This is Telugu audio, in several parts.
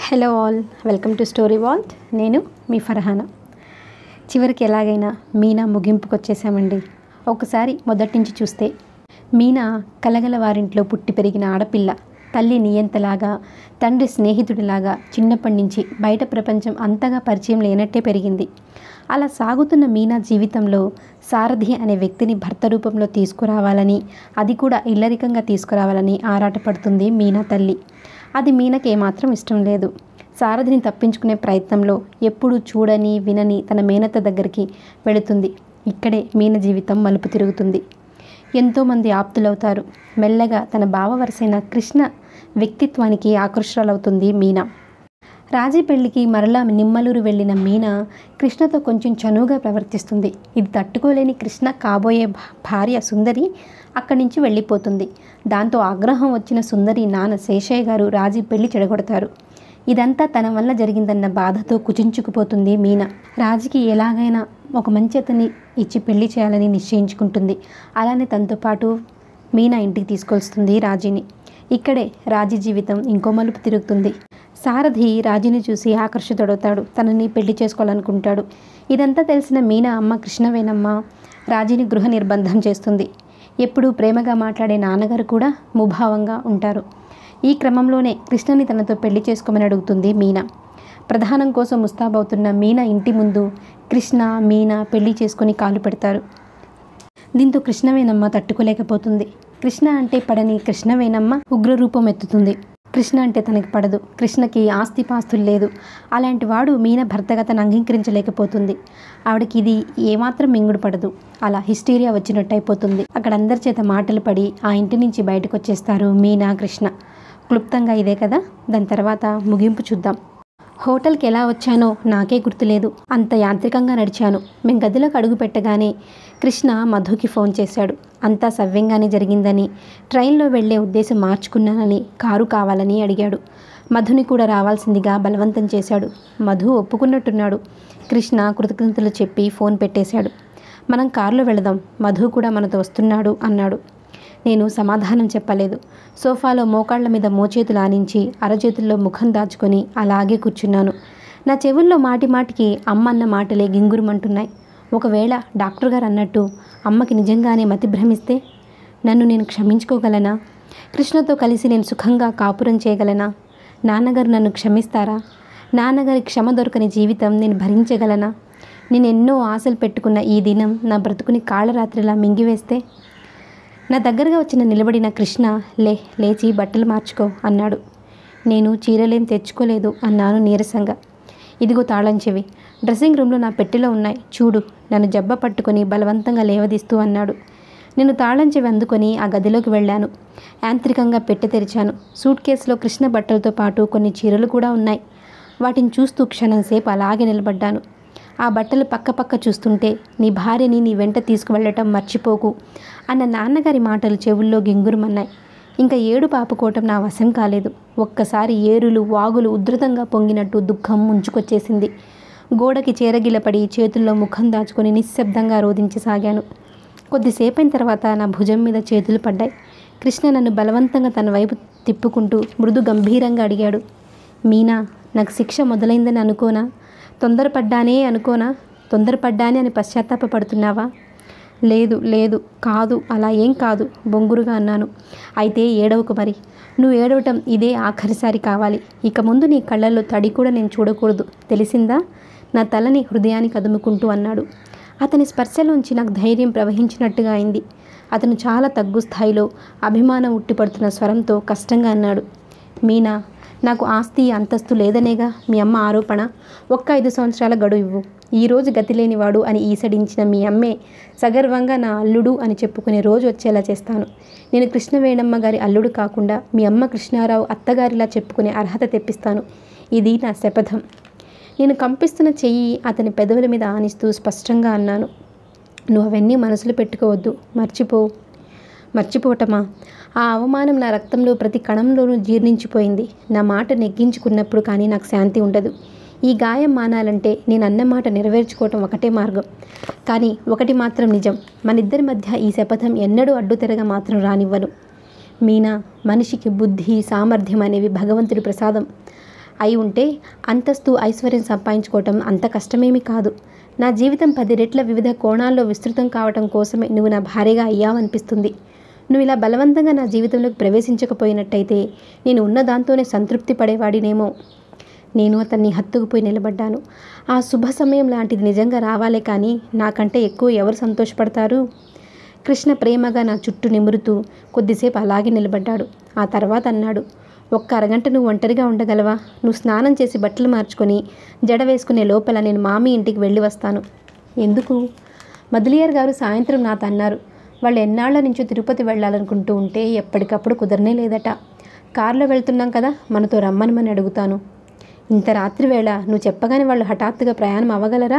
hello all welcome to story vault నేను మీ ఫర్హానా చివరికి ఎలాగైనా మీనా ముగింపుకు వచ్చేసామండి ఒకసారి మొదటి నుంచి చూస్తే మీనా కలగల వారింట్లో పుట్టి పెరిగిన ఆడపిల్ల తల్లి నియంతలాగా తండ్రి స్నేహితుడిలాగా చిన్నప్పటి నుంచి బయట ప్రపంచం అంతగా పరిచయం లేనట్టే పెరిగింది అలా సాగుతున్న మీనా జీవితంలో సారథి అనే వ్యక్తిని భర్త రూపంలో తీసుకురావాలని అది కూడా ఇల్లరికంగా తీసుకురావాలని ఆరాటపడుతుంది మీనా తల్లి అది మీనకి ఏమాత్రం ఇష్టం లేదు సారథిని తప్పించుకునే ప్రయత్నంలో ఎప్పుడూ చూడని వినని తన మేనత్త దగ్గరికి వెళుతుంది ఇక్కడే మీన జీవితం మలుపు తిరుగుతుంది ఎంతోమంది ఆప్తులవుతారు మెల్లగా తన బావ వరసైన కృష్ణ వ్యక్తిత్వానికి ఆకర్షరాలవుతుంది మీనా రాజీ పెళ్లికి మరలా నిమ్మలూరు వెళ్ళిన మీనా కృష్ణతో కొంచెం చనువుగా ప్రవర్తిస్తుంది ఇది తట్టుకోలేని కృష్ణ కాబోయే భా- భార్య సుందరి అక్కడి నుంచి వెళ్ళిపోతుంది దాంతో ఆగ్రహం వచ్చిన సుందరి నాన్న శేషయ్య గారు రాజీ పెళ్లి చెడగొడతారు ఇదంతా తన వల్ల జరిగిందన్న బాధతో కుచించుకుపోతుంది మీనా రాజుకి ఎలాగైనా ఒక మంచి అతన్ని ఇచ్చి పెళ్లి చేయాలని నిశ్చయించుకుంటుంది అలానే తనతో పాటు మీనా ఇంటికి తీసుకొస్తుంది రాజీని ఇక్కడే రాజీ జీవితం ఇంకో మలుపు తిరుగుతుంది సారథి రాజీని చూసి ఆకర్షితుడవుతాడు తనని పెళ్లి చేసుకోవాలనుకుంటాడు ఇదంతా తెలిసిన మీనా అమ్మ కృష్ణవేనమ్మ రాజీని గృహ నిర్బంధం చేస్తుంది ఎప్పుడూ ప్రేమగా మాట్లాడే నాన్నగారు కూడా ముభావంగా ఉంటారు ఈ క్రమంలోనే కృష్ణని తనతో పెళ్లి చేసుకోమని అడుగుతుంది మీనా ప్రధానం కోసం ముస్తాబవుతున్న మీనా ఇంటి ముందు కృష్ణ మీనా పెళ్లి చేసుకొని కాలు పెడతారు దీంతో కృష్ణవేనమ్మ తట్టుకోలేకపోతుంది కృష్ణ అంటే పడని కృష్ణవేనమ్మ ఉగ్రరూపం ఎత్తుతుంది కృష్ణ అంటే తనకి పడదు కృష్ణకి ఆస్తి పాస్తులు లేదు అలాంటి వాడు మీన భర్తగా తను అంగీకరించలేకపోతుంది ఆవిడకి ఇది ఏమాత్రం మింగుడు పడదు అలా హిస్టీరియా వచ్చినట్టు అయిపోతుంది అక్కడ అందరి చేత మాటలు పడి ఆ ఇంటి నుంచి బయటకు వచ్చేస్తారు మీనా కృష్ణ క్లుప్తంగా ఇదే కదా దాని తర్వాత ముగింపు చూద్దాం హోటల్కి ఎలా వచ్చానో నాకే గుర్తులేదు అంత యాంత్రికంగా నడిచాను మేము గదిలోకి అడుగు పెట్టగానే కృష్ణ మధుకి ఫోన్ చేశాడు అంతా సవ్యంగానే జరిగిందని ట్రైన్లో వెళ్ళే ఉద్దేశం మార్చుకున్నానని కారు కావాలని అడిగాడు మధుని కూడా రావాల్సిందిగా బలవంతం చేశాడు మధు ఒప్పుకున్నట్టున్నాడు కృష్ణ కృతజ్ఞతలు చెప్పి ఫోన్ పెట్టేశాడు మనం కారులో వెళదాం మధు కూడా మనతో వస్తున్నాడు అన్నాడు నేను సమాధానం చెప్పలేదు సోఫాలో మోకాళ్ల మీద మోచేతులు ఆనించి అరచేతుల్లో ముఖం దాచుకొని అలాగే కూర్చున్నాను నా చెవుల్లో మాటి మాటికి అమ్మ అన్న మాటలే గింగురుమంటున్నాయి ఒకవేళ డాక్టర్ గారు అన్నట్టు అమ్మకి నిజంగానే మతి భ్రమిస్తే నన్ను నేను క్షమించుకోగలనా కృష్ణతో కలిసి నేను సుఖంగా కాపురం చేయగలనా నాన్నగారు నన్ను క్షమిస్తారా నాన్నగారి క్షమ దొరకని జీవితం నేను భరించగలనా నేను ఎన్నో ఆశలు పెట్టుకున్న ఈ దినం నా బ్రతుకుని కాళ్ళరాత్రిలా మింగివేస్తే నా దగ్గరగా వచ్చిన నిలబడిన కృష్ణ లే లేచి బట్టలు మార్చుకో అన్నాడు నేను చీరలేం తెచ్చుకోలేదు అన్నాను నీరసంగా ఇదిగో తాళం చెవి డ్రెస్సింగ్ రూమ్లో నా పెట్టెలో ఉన్నాయి చూడు నన్ను జబ్బ పట్టుకొని బలవంతంగా లేవదీస్తూ అన్నాడు నేను తాళం చెవి అందుకొని ఆ గదిలోకి వెళ్ళాను యాంత్రికంగా పెట్టె తెరిచాను సూట్ కేసులో కృష్ణ బట్టలతో పాటు కొన్ని చీరలు కూడా ఉన్నాయి వాటిని చూస్తూ క్షణం సేపు అలాగే నిలబడ్డాను ఆ బట్టలు పక్క పక్క చూస్తుంటే నీ భార్యని నీ వెంట తీసుకువెళ్ళటం మర్చిపోకు అన్న నాన్నగారి మాటలు చెవుల్లో గింగురుమన్నాయి ఇంకా ఏడు పాపుకోవటం నా వశం కాలేదు ఒక్కసారి ఏరులు వాగులు ఉధృతంగా పొంగినట్టు దుఃఖం ముంచుకొచ్చేసింది గోడకి చేరగిలపడి చేతుల్లో ముఖం దాచుకొని నిశ్శబ్దంగా రోధించసాగాను కొద్దిసేపైన తర్వాత నా భుజం మీద చేతులు పడ్డాయి కృష్ణ నన్ను బలవంతంగా తన వైపు తిప్పుకుంటూ మృదు గంభీరంగా అడిగాడు మీనా నాకు శిక్ష మొదలైందని అనుకోనా తొందరపడ్డానే అనుకోనా తొందరపడ్డానే అని పశ్చాత్తాపడుతున్నావా లేదు లేదు కాదు అలా ఏం కాదు బొంగురుగా అన్నాను అయితే ఏడవకు మరి నువ్వు ఏడవటం ఇదే ఆఖరిసారి కావాలి ఇక ముందు నీ కళ్ళల్లో తడి కూడా నేను చూడకూడదు తెలిసిందా నా తలని హృదయానికి అదుముకుంటూ అన్నాడు అతని స్పర్శలోంచి నాకు ధైర్యం ప్రవహించినట్టుగా అయింది అతను చాలా తగ్గు స్థాయిలో అభిమానం ఉట్టిపడుతున్న స్వరంతో కష్టంగా అన్నాడు మీనా నాకు ఆస్తి అంతస్తు లేదనేగా మీ అమ్మ ఆరోపణ ఒక్క ఐదు సంవత్సరాల గడువు ఇవ్వు ఈరోజు గతి లేనివాడు అని ఈసడించిన మీ అమ్మే సగర్వంగా నా అల్లుడు అని చెప్పుకునే రోజు వచ్చేలా చేస్తాను నేను కృష్ణవేణమ్మ గారి అల్లుడు కాకుండా మీ అమ్మ కృష్ణారావు అత్తగారిలా చెప్పుకునే అర్హత తెప్పిస్తాను ఇది నా శపథం నేను కంపిస్తున్న చెయ్యి అతని పెదవుల మీద ఆనిస్తూ స్పష్టంగా అన్నాను నువ్వు అవన్నీ మనసులో పెట్టుకోవద్దు మర్చిపో మర్చిపోవటమా ఆ అవమానం నా రక్తంలో ప్రతి కణంలోనూ జీర్ణించిపోయింది నా మాట నెగ్గించుకున్నప్పుడు కానీ నాకు శాంతి ఉండదు ఈ గాయం మానాలంటే నేను అన్న మాట నెరవేర్చుకోవటం ఒకటే మార్గం కానీ ఒకటి మాత్రం నిజం మన ఇద్దరి మధ్య ఈ శపథం ఎన్నడూ అడ్డుతెరగా మాత్రం రానివ్వను మీనా మనిషికి బుద్ధి సామర్థ్యం అనేవి భగవంతుడి ప్రసాదం అయి ఉంటే అంతస్తు ఐశ్వర్యం సంపాదించుకోవటం అంత కష్టమేమీ కాదు నా జీవితం పది రెట్ల వివిధ కోణాల్లో విస్తృతం కావటం కోసమే నువ్వు నా భార్యగా అయ్యావనిపిస్తుంది నువ్వు ఇలా బలవంతంగా నా జీవితంలోకి ప్రవేశించకపోయినట్టయితే నేను ఉన్న దాంతోనే సంతృప్తి పడేవాడినేమో నేను అతన్ని హత్తుకుపోయి నిలబడ్డాను ఆ శుభ సమయం లాంటిది నిజంగా రావాలే కానీ నాకంటే ఎక్కువ ఎవరు సంతోషపడతారు కృష్ణ ప్రేమగా నా చుట్టూ నిమురుతూ కొద్దిసేపు అలాగే నిలబడ్డాడు ఆ తర్వాత అన్నాడు ఒక్క అరగంట నువ్వు ఒంటరిగా ఉండగలవా నువ్వు స్నానం చేసి బట్టలు మార్చుకొని జడ వేసుకునే లోపల నేను మామీ ఇంటికి వెళ్ళి వస్తాను ఎందుకు మదిలియర్ గారు సాయంత్రం నాతో అన్నారు వాళ్ళు ఎన్నాళ్ల నుంచో తిరుపతి వెళ్ళాలనుకుంటూ ఉంటే ఎప్పటికప్పుడు కుదరనే లేదట కారులో వెళ్తున్నాం కదా మనతో రమ్మనమని అడుగుతాను ఇంత రాత్రి వేళ నువ్వు చెప్పగానే వాళ్ళు హఠాత్తుగా ప్రయాణం అవ్వగలరా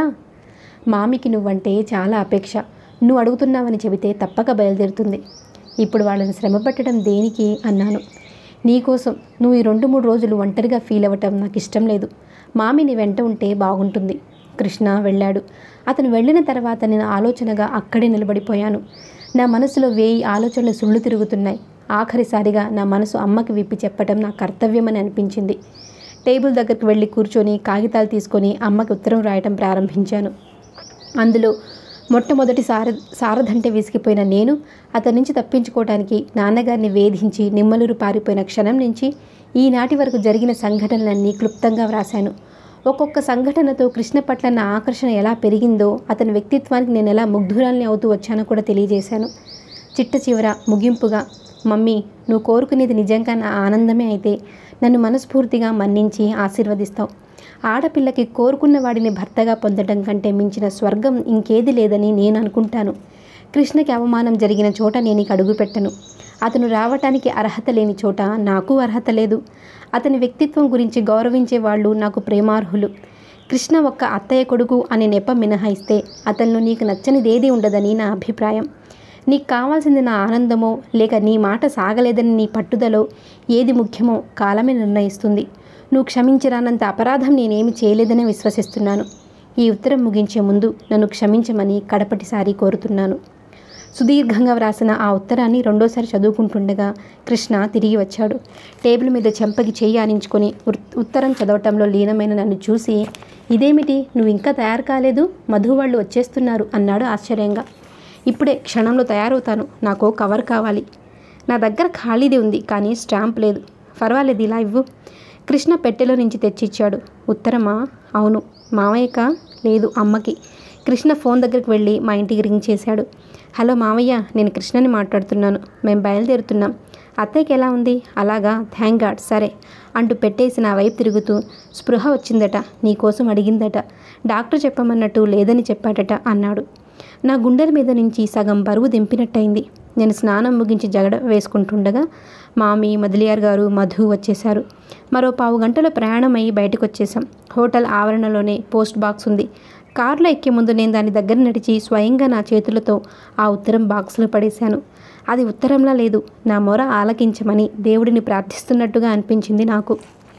మామికి నువ్వంటే చాలా అపేక్ష నువ్వు అడుగుతున్నావని చెబితే తప్పక బయలుదేరుతుంది ఇప్పుడు వాళ్ళని శ్రమ పెట్టడం దేనికి అన్నాను నీకోసం నువ్వు ఈ రెండు మూడు రోజులు ఒంటరిగా ఫీల్ అవ్వటం నాకు ఇష్టం లేదు మామి నీ వెంట ఉంటే బాగుంటుంది కృష్ణ వెళ్ళాడు అతను వెళ్ళిన తర్వాత నేను ఆలోచనగా అక్కడే నిలబడిపోయాను నా మనసులో వేయి ఆలోచనలు సుళ్ళు తిరుగుతున్నాయి ఆఖరిసారిగా నా మనసు అమ్మకి విప్పి చెప్పటం నా కర్తవ్యమని అనిపించింది టేబుల్ దగ్గరికి వెళ్ళి కూర్చొని కాగితాలు తీసుకొని అమ్మకి ఉత్తరం రాయటం ప్రారంభించాను అందులో మొట్టమొదటి సార సారథంటే విసిగిపోయిన నేను అతని నుంచి తప్పించుకోవడానికి నాన్నగారిని వేధించి నిమ్మలూరు పారిపోయిన క్షణం నుంచి ఈనాటి వరకు జరిగిన సంఘటనలన్నీ క్లుప్తంగా వ్రాశాను ఒక్కొక్క సంఘటనతో కృష్ణ పట్ల నా ఆకర్షణ ఎలా పెరిగిందో అతని వ్యక్తిత్వానికి నేను ఎలా ముగ్ధురాల్ని అవుతూ వచ్చానో కూడా తెలియజేశాను చిట్ట చివర ముగింపుగా మమ్మీ నువ్వు కోరుకునేది నిజంగా నా ఆనందమే అయితే నన్ను మనస్ఫూర్తిగా మన్నించి ఆశీర్వదిస్తావు ఆడపిల్లకి కోరుకున్న వాడిని భర్తగా పొందడం కంటే మించిన స్వర్గం ఇంకేది లేదని నేను అనుకుంటాను కృష్ణకి అవమానం జరిగిన చోట నేను ఇక అడుగు పెట్టను అతను రావటానికి అర్హత లేని చోట నాకు అర్హత లేదు అతని వ్యక్తిత్వం గురించి గౌరవించే వాళ్ళు నాకు ప్రేమార్హులు కృష్ణ ఒక్క అత్తయ్య కొడుకు అనే నెప మినహాయిస్తే అతనిలో నీకు నచ్చనిదేది ఉండదని నా అభిప్రాయం నీకు కావాల్సింది నా ఆనందమో లేక నీ మాట సాగలేదని నీ పట్టుదలో ఏది ముఖ్యమో కాలమే నిర్ణయిస్తుంది నువ్వు క్షమించరానంత అపరాధం నేనేమి చేయలేదని విశ్వసిస్తున్నాను ఈ ఉత్తరం ముగించే ముందు నన్ను క్షమించమని కడపటిసారి కోరుతున్నాను సుదీర్ఘంగా వ్రాసిన ఆ ఉత్తరాన్ని రెండోసారి చదువుకుంటుండగా కృష్ణ తిరిగి వచ్చాడు టేబుల్ మీద చెంపకి చెయ్యి ఆనించుకొని ఉర్- ఉత్తరం చదవటంలో లీనమైన నన్ను చూసి ఇదేమిటి నువ్వు ఇంకా తయారు కాలేదు మధు వాళ్ళు వచ్చేస్తున్నారు అన్నాడు ఆశ్చర్యంగా ఇప్పుడే క్షణంలో తయారవుతాను నాకు కవర్ కావాలి నా దగ్గర ఖాళీది ఉంది కానీ స్టాంప్ లేదు పర్వాలేదు ఇలా ఇవ్వు కృష్ణ పెట్టెలో నుంచి తెచ్చిచ్చాడు ఉత్తరమా అవును మామయ్యక లేదు అమ్మకి కృష్ణ ఫోన్ దగ్గరికి వెళ్ళి మా ఇంటికి రింగ్ చేశాడు హలో మామయ్య నేను కృష్ణని మాట్లాడుతున్నాను మేము బయలుదేరుతున్నాం అత్తయ్యకి ఎలా ఉంది అలాగా థ్యాంక్ గాడ్ సరే అంటూ పెట్టేసి నా వైపు తిరుగుతూ స్పృహ వచ్చిందట నీకోసం అడిగిందట డాక్టర్ చెప్పమన్నట్టు లేదని చెప్పాడట అన్నాడు నా గుండెల మీద నుంచి సగం బరువు దింపినట్టయింది నేను స్నానం ముగించి జగడ వేసుకుంటుండగా మామి మదిలియార్ గారు మధు వచ్చేశారు మరో పావు గంటలో ప్రయాణం అయ్యి బయటకు వచ్చేసాం హోటల్ ఆవరణలోనే పోస్ట్ బాక్స్ ఉంది కారులో ఎక్కే ముందు నేను దాని దగ్గర నడిచి స్వయంగా నా చేతులతో ఆ ఉత్తరం బాక్స్లో పడేశాను అది ఉత్తరంలా లేదు నా మొర ఆలకించమని దేవుడిని ప్రార్థిస్తున్నట్టుగా అనిపించింది నాకు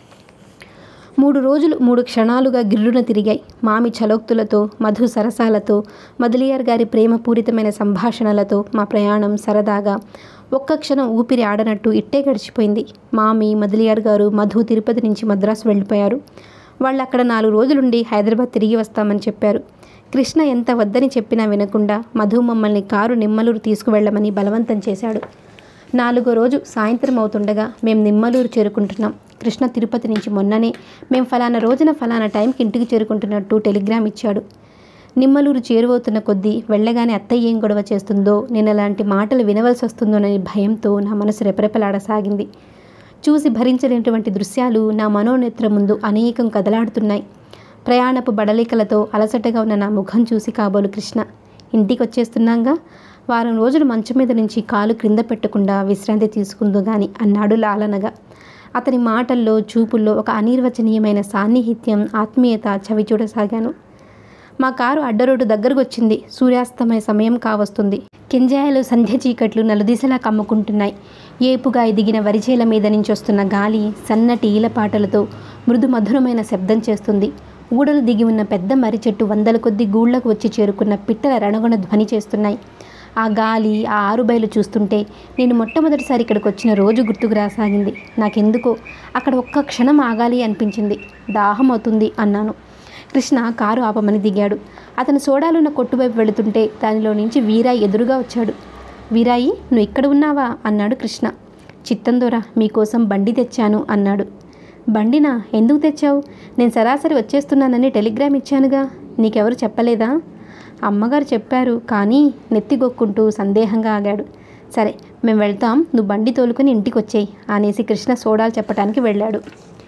మూడు రోజులు మూడు క్షణాలుగా గిర్రున తిరిగాయి మామి చలోక్తులతో మధు సరసాలతో మదిలియార్ గారి ప్రేమపూరితమైన సంభాషణలతో మా ప్రయాణం సరదాగా ఒక్క క్షణం ఊపిరి ఆడనట్టు ఇట్టే గడిచిపోయింది మామి మదిలియార్ గారు మధు తిరుపతి నుంచి మద్రాసు వెళ్ళిపోయారు వాళ్ళు అక్కడ నాలుగు రోజులుండి హైదరాబాద్ తిరిగి వస్తామని చెప్పారు కృష్ణ ఎంత వద్దని చెప్పినా వినకుండా మధు మమ్మల్ని కారు నిమ్మలూరు తీసుకువెళ్ళమని బలవంతం చేశాడు నాలుగో రోజు సాయంత్రం అవుతుండగా మేము నిమ్మలూరు చేరుకుంటున్నాం కృష్ణ తిరుపతి నుంచి మొన్ననే మేము ఫలానా రోజున ఫలానా టైంకి ఇంటికి చేరుకుంటున్నట్టు టెలిగ్రామ్ ఇచ్చాడు నిమ్మలూరు చేరువవుతున్న కొద్దీ వెళ్ళగానే అత్తయ్య ఏం గొడవ చేస్తుందో నేను అలాంటి మాటలు వినవలసి వస్తుందోనని భయంతో నా మనసు రెపరెపలాడసాగింది చూసి భరించలేనటువంటి దృశ్యాలు నా మనోనేత్ర ముందు అనేకం కదలాడుతున్నాయి ప్రయాణపు బడలికలతో అలసటగా ఉన్న నా ముఖం చూసి కాబోలు కృష్ణ ఇంటికి వచ్చేస్తున్నాగా వారం రోజులు మంచం మీద నుంచి కాలు క్రింద పెట్టకుండా విశ్రాంతి తీసుకుందు గాని అన్నాడు లాలనగా అతని మాటల్లో చూపుల్లో ఒక అనిర్వచనీయమైన సాన్నిహిత్యం ఆత్మీయత చవి చూడసాగాను మా కారు అడ్డరోడ్డు దగ్గరకు వచ్చింది సూర్యాస్తమయ సమయం కావస్తుంది కింజాయలు సంధ్య చీకట్లు నలుదిశలా కమ్ముకుంటున్నాయి ఏపుగా ఎదిగిన వరిచేల మీద నుంచి వస్తున్న గాలి సన్నటి ఈలపాటలతో మృదు మధురమైన శబ్దం చేస్తుంది ఊడలు దిగి ఉన్న పెద్ద మర్రి చెట్టు వందల కొద్ది గూళ్లకు వచ్చి చేరుకున్న పిట్టల రణగొణ ధ్వని చేస్తున్నాయి ఆ గాలి ఆ ఆరుబయలు చూస్తుంటే నేను మొట్టమొదటిసారి ఇక్కడికి వచ్చిన రోజు గుర్తుకు రాసాగింది నాకెందుకో అక్కడ ఒక్క క్షణం ఆగాలి అనిపించింది దాహం అవుతుంది అన్నాను కృష్ణ కారు ఆపమని దిగాడు అతను సోడాలున్న కొట్టువైపు వెళుతుంటే దానిలో నుంచి వీరాయి ఎదురుగా వచ్చాడు వీరాయి నువ్వు ఇక్కడ ఉన్నావా అన్నాడు కృష్ణ చిత్తందోరా మీకోసం బండి తెచ్చాను అన్నాడు బండినా ఎందుకు తెచ్చావు నేను సరాసరి వచ్చేస్తున్నానని టెలిగ్రామ్ ఇచ్చానుగా నీకెవరు చెప్పలేదా అమ్మగారు చెప్పారు కానీ నెత్తిగొక్కుంటూ సందేహంగా ఆగాడు సరే మేము వెళ్తాం నువ్వు బండి తోలుకొని ఇంటికి వచ్చేయి అనేసి కృష్ణ సోడాలు చెప్పడానికి వెళ్ళాడు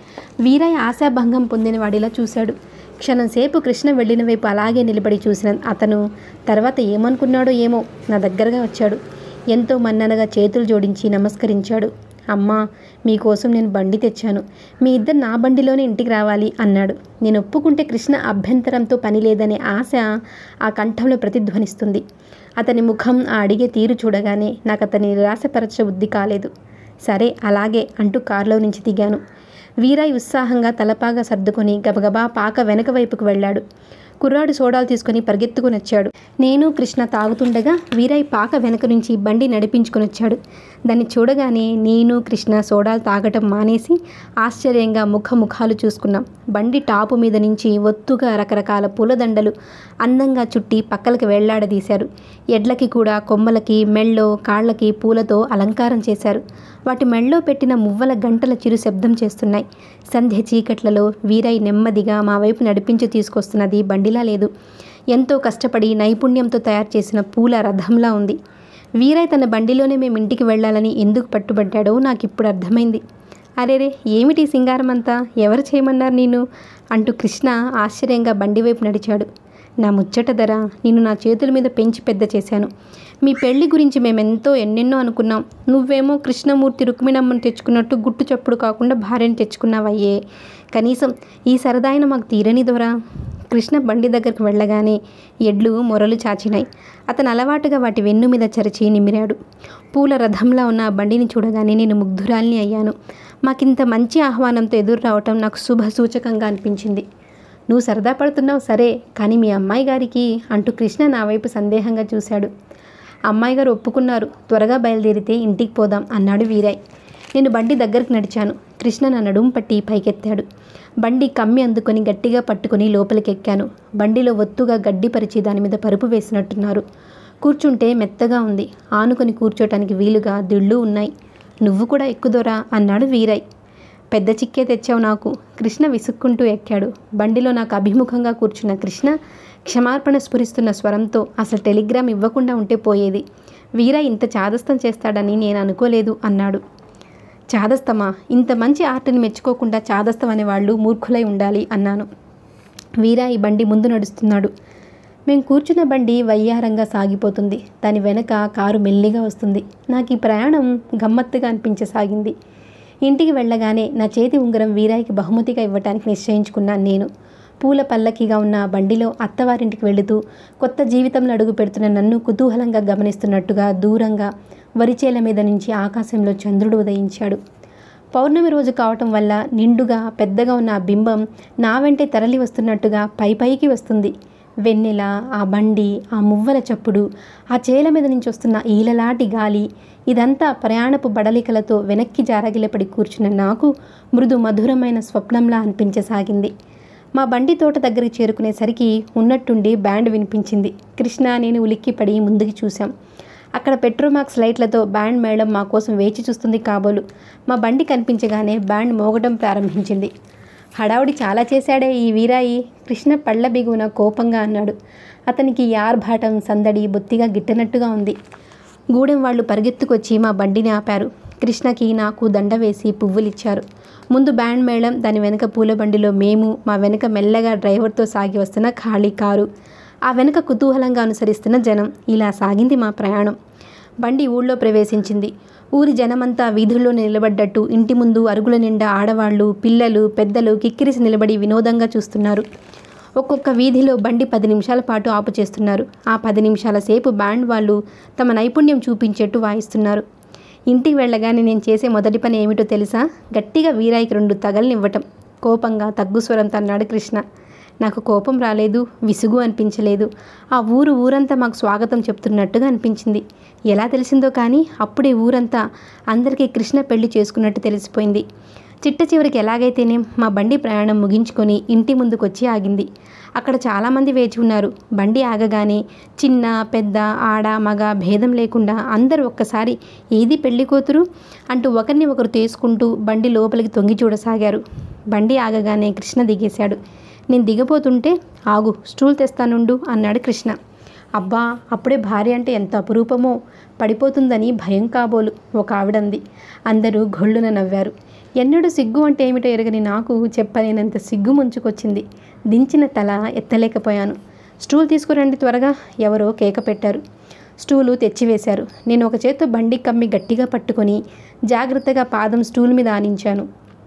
వీరయ్య ఆశాభంగం పొందిన వాడిలా చూశాడు క్షణంసేపు కృష్ణ వెళ్ళిన వైపు అలాగే నిలబడి చూసిన అతను తర్వాత ఏమనుకున్నాడో ఏమో నా దగ్గరగా వచ్చాడు ఎంతో మన్ననగా చేతులు జోడించి నమస్కరించాడు అమ్మా మీకోసం నేను బండి తెచ్చాను మీ ఇద్దరు నా బండిలోనే ఇంటికి రావాలి అన్నాడు నేను ఒప్పుకుంటే కృష్ణ అభ్యంతరంతో పని లేదనే ఆశ ఆ కంఠంలో ప్రతిధ్వనిస్తుంది అతని ముఖం ఆ అడిగే తీరు చూడగానే నాకు అతని నిరాశపరచ బుద్ధి కాలేదు సరే అలాగే అంటూ కారులో నుంచి దిగాను వీరాయ్ ఉత్సాహంగా తలపాగా సర్దుకొని గబగబా పాక వెనక వైపుకు వెళ్ళాడు కుర్రాడు సోడాలు తీసుకొని పరిగెత్తుకుని వచ్చాడు నేను కృష్ణ తాగుతుండగా వీరాయ్ పాక వెనక నుంచి బండి నడిపించుకొని వచ్చాడు దాన్ని చూడగానే నేను కృష్ణ సోడాలు తాగటం మానేసి ఆశ్చర్యంగా ముఖ ముఖాలు చూసుకున్నాం బండి టాపు మీద నుంచి ఒత్తుగా రకరకాల పూలదండలు అందంగా చుట్టి పక్కలకి వేళ్లాడదీశారు ఎడ్లకి కూడా కొమ్మలకి మెళ్ళో కాళ్ళకి పూలతో అలంకారం చేశారు వాటి మెళ్ళో పెట్టిన మువ్వల గంటల చిరు శబ్దం చేస్తున్నాయి సంధ్య చీకట్లలో వీరై నెమ్మదిగా మా వైపు నడిపించి తీసుకొస్తున్నది బండిలా లేదు ఎంతో కష్టపడి నైపుణ్యంతో తయారు చేసిన పూల రథంలా ఉంది వీరై తన బండిలోనే మేము ఇంటికి వెళ్ళాలని ఎందుకు పట్టుబడ్డాడో నాకు ఇప్పుడు అర్థమైంది అరేరే ఏమిటి సింగారం అంతా ఎవరు చేయమన్నారు నేను అంటూ కృష్ణ ఆశ్చర్యంగా బండి వైపు నడిచాడు నా ముచ్చట ధర నిన్ను నా చేతుల మీద పెంచి పెద్ద చేశాను మీ పెళ్లి గురించి మేమెంతో ఎన్నెన్నో అనుకున్నాం నువ్వేమో కృష్ణమూర్తి రుక్మిణమ్మను తెచ్చుకున్నట్టు గుట్టు చప్పుడు కాకుండా భార్యను తెచ్చుకున్నావయ్యే కనీసం ఈ సరదాయిన మాకు తీరని దొరా కృష్ణ బండి దగ్గరకు వెళ్ళగానే ఎడ్లు మొరలు చాచినాయి అతను అలవాటుగా వాటి వెన్ను మీద చరిచి నిమిరాడు పూల రథంలా ఉన్న ఆ బండిని చూడగానే నేను ముగ్ధురాల్ని అయ్యాను మాకింత మంచి ఆహ్వానంతో ఎదురు రావటం నాకు శుభ సూచకంగా అనిపించింది నువ్వు సరదా పడుతున్నావు సరే కానీ మీ అమ్మాయి గారికి అంటూ కృష్ణ నా వైపు సందేహంగా చూశాడు అమ్మాయి గారు ఒప్పుకున్నారు త్వరగా బయలుదేరితే ఇంటికి పోదాం అన్నాడు వీరాయ్ నేను బండి దగ్గరికి నడిచాను కృష్ణ నా నడుము పట్టి పైకెత్తాడు బండి కమ్మి అందుకొని గట్టిగా పట్టుకొని లోపలికి ఎక్కాను బండిలో ఒత్తుగా గడ్డి పరిచి దాని మీద పరుపు వేసినట్టున్నారు కూర్చుంటే మెత్తగా ఉంది ఆనుకొని కూర్చోటానికి వీలుగా దిళ్ళు ఉన్నాయి నువ్వు కూడా ఎక్కుదోరా అన్నాడు వీరయ్ పెద్ద చిక్కే తెచ్చావు నాకు కృష్ణ విసుక్కుంటూ ఎక్కాడు బండిలో నాకు అభిముఖంగా కూర్చున్న కృష్ణ క్షమార్పణ స్ఫురిస్తున్న స్వరంతో అసలు టెలిగ్రామ్ ఇవ్వకుండా ఉంటే పోయేది వీర ఇంత చాదస్తం చేస్తాడని నేను అనుకోలేదు అన్నాడు చాదస్తమా ఇంత మంచి ఆర్ట్ని మెచ్చుకోకుండా చాదస్తం అనే వాళ్ళు మూర్ఖులై ఉండాలి అన్నాను వీరా ఈ బండి ముందు నడుస్తున్నాడు మేము కూర్చున్న బండి వయ్యారంగా సాగిపోతుంది దాని వెనక కారు మెల్లిగా వస్తుంది నాకు ఈ ప్రయాణం గమ్మత్తుగా అనిపించసాగింది ఇంటికి వెళ్ళగానే నా చేతి ఉంగరం వీరాయికి బహుమతిగా ఇవ్వటానికి నిశ్చయించుకున్నాను నేను పూల పల్లకిగా ఉన్న ఆ బండిలో అత్తవారింటికి వెళుతూ కొత్త జీవితంలో అడుగు పెడుతున్న నన్ను కుతూహలంగా గమనిస్తున్నట్టుగా దూరంగా వరిచేల మీద నుంచి ఆకాశంలో చంద్రుడు ఉదయించాడు పౌర్ణమి రోజు కావటం వల్ల నిండుగా పెద్దగా ఉన్న ఆ బింబం నా వెంటే తరలి వస్తున్నట్టుగా పై పైకి వస్తుంది వెన్నెల ఆ బండి ఆ మువ్వల చప్పుడు ఆ చేల మీద నుంచి వస్తున్న ఈలలాటి గాలి ఇదంతా ప్రయాణపు బడలికలతో వెనక్కి జారగిలపడి కూర్చున్న నాకు మృదు మధురమైన స్వప్నంలా అనిపించసాగింది మా బండి తోట దగ్గరికి చేరుకునేసరికి ఉన్నట్టుండి బ్యాండ్ వినిపించింది కృష్ణ నేను ఉలిక్కిపడి ముందుకు చూశాం అక్కడ పెట్రోమాక్స్ లైట్లతో బ్యాండ్ మేళం మా కోసం వేచి చూస్తుంది కాబోలు మా బండి కనిపించగానే బ్యాండ్ మోగడం ప్రారంభించింది హడావుడి చాలా చేశాడే ఈ వీరాయి కృష్ణ పళ్ళ బిగున కోపంగా అన్నాడు అతనికి ఈ ఆర్భాటం సందడి బొత్తిగా గిట్టనట్టుగా ఉంది గూడెం వాళ్ళు పరిగెత్తుకొచ్చి మా బండిని ఆపారు కృష్ణకి నాకు దండ వేసి పువ్వులిచ్చారు ముందు బ్యాండ్ మేళం దాని వెనక పూల బండిలో మేము మా వెనక మెల్లగా డ్రైవర్తో సాగి వస్తున్న ఖాళీ కారు ఆ వెనక కుతూహలంగా అనుసరిస్తున్న జనం ఇలా సాగింది మా ప్రయాణం బండి ఊళ్ళో ప్రవేశించింది ఊరి జనమంతా వీధుల్లో నిలబడ్డట్టు ఇంటి ముందు అరుగుల నిండా ఆడవాళ్ళు పిల్లలు పెద్దలు కిక్కిరిసి నిలబడి వినోదంగా చూస్తున్నారు ఒక్కొక్క వీధిలో బండి పది నిమిషాల పాటు ఆపు చేస్తున్నారు ఆ పది నిమిషాల సేపు బ్యాండ్ వాళ్ళు తమ నైపుణ్యం చూపించేట్టు వాయిస్తున్నారు ఇంటికి వెళ్ళగానే నేను చేసే మొదటి పని ఏమిటో తెలుసా గట్టిగా వీరాయికి రెండు తగలనివ్వటం కోపంగా తగ్గు స్వరంతో అన్నాడు కృష్ణ నాకు కోపం రాలేదు విసుగు అనిపించలేదు ఆ ఊరు ఊరంతా మాకు స్వాగతం చెప్తున్నట్టుగా అనిపించింది ఎలా తెలిసిందో కానీ అప్పుడే ఊరంతా అందరికీ కృష్ణ పెళ్లి చేసుకున్నట్టు తెలిసిపోయింది చిట్ట చివరికి ఎలాగైతేనే మా బండి ప్రయాణం ముగించుకొని ఇంటి ముందుకు వచ్చి ఆగింది అక్కడ చాలామంది వేచి ఉన్నారు బండి ఆగగానే చిన్న పెద్ద ఆడ మగ భేదం లేకుండా అందరూ ఒక్కసారి ఏది పెళ్లి కూతురు అంటూ ఒకరిని ఒకరు తీసుకుంటూ బండి లోపలికి తొంగి చూడసాగారు బండి ఆగగానే కృష్ణ దిగేశాడు నేను దిగబోతుంటే ఆగు స్టూల్ తెస్తానుండు అన్నాడు కృష్ణ అబ్బా అప్పుడే భార్య అంటే ఎంత అపురూపమో పడిపోతుందని భయం కాబోలు ఒక ఆవిడంది అందరూ గొళ్ళున నవ్వారు ఎన్నడూ సిగ్గు అంటే ఏమిటో ఎరగని నాకు చెప్పలేనంత సిగ్గు ముంచుకొచ్చింది దించిన తల ఎత్తలేకపోయాను స్టూల్ తీసుకురండి త్వరగా ఎవరో కేక పెట్టారు స్టూలు తెచ్చివేశారు నేను ఒక చేత్తో బండి కమ్మి గట్టిగా పట్టుకొని జాగ్రత్తగా పాదం స్టూల్ మీద ఆనించాను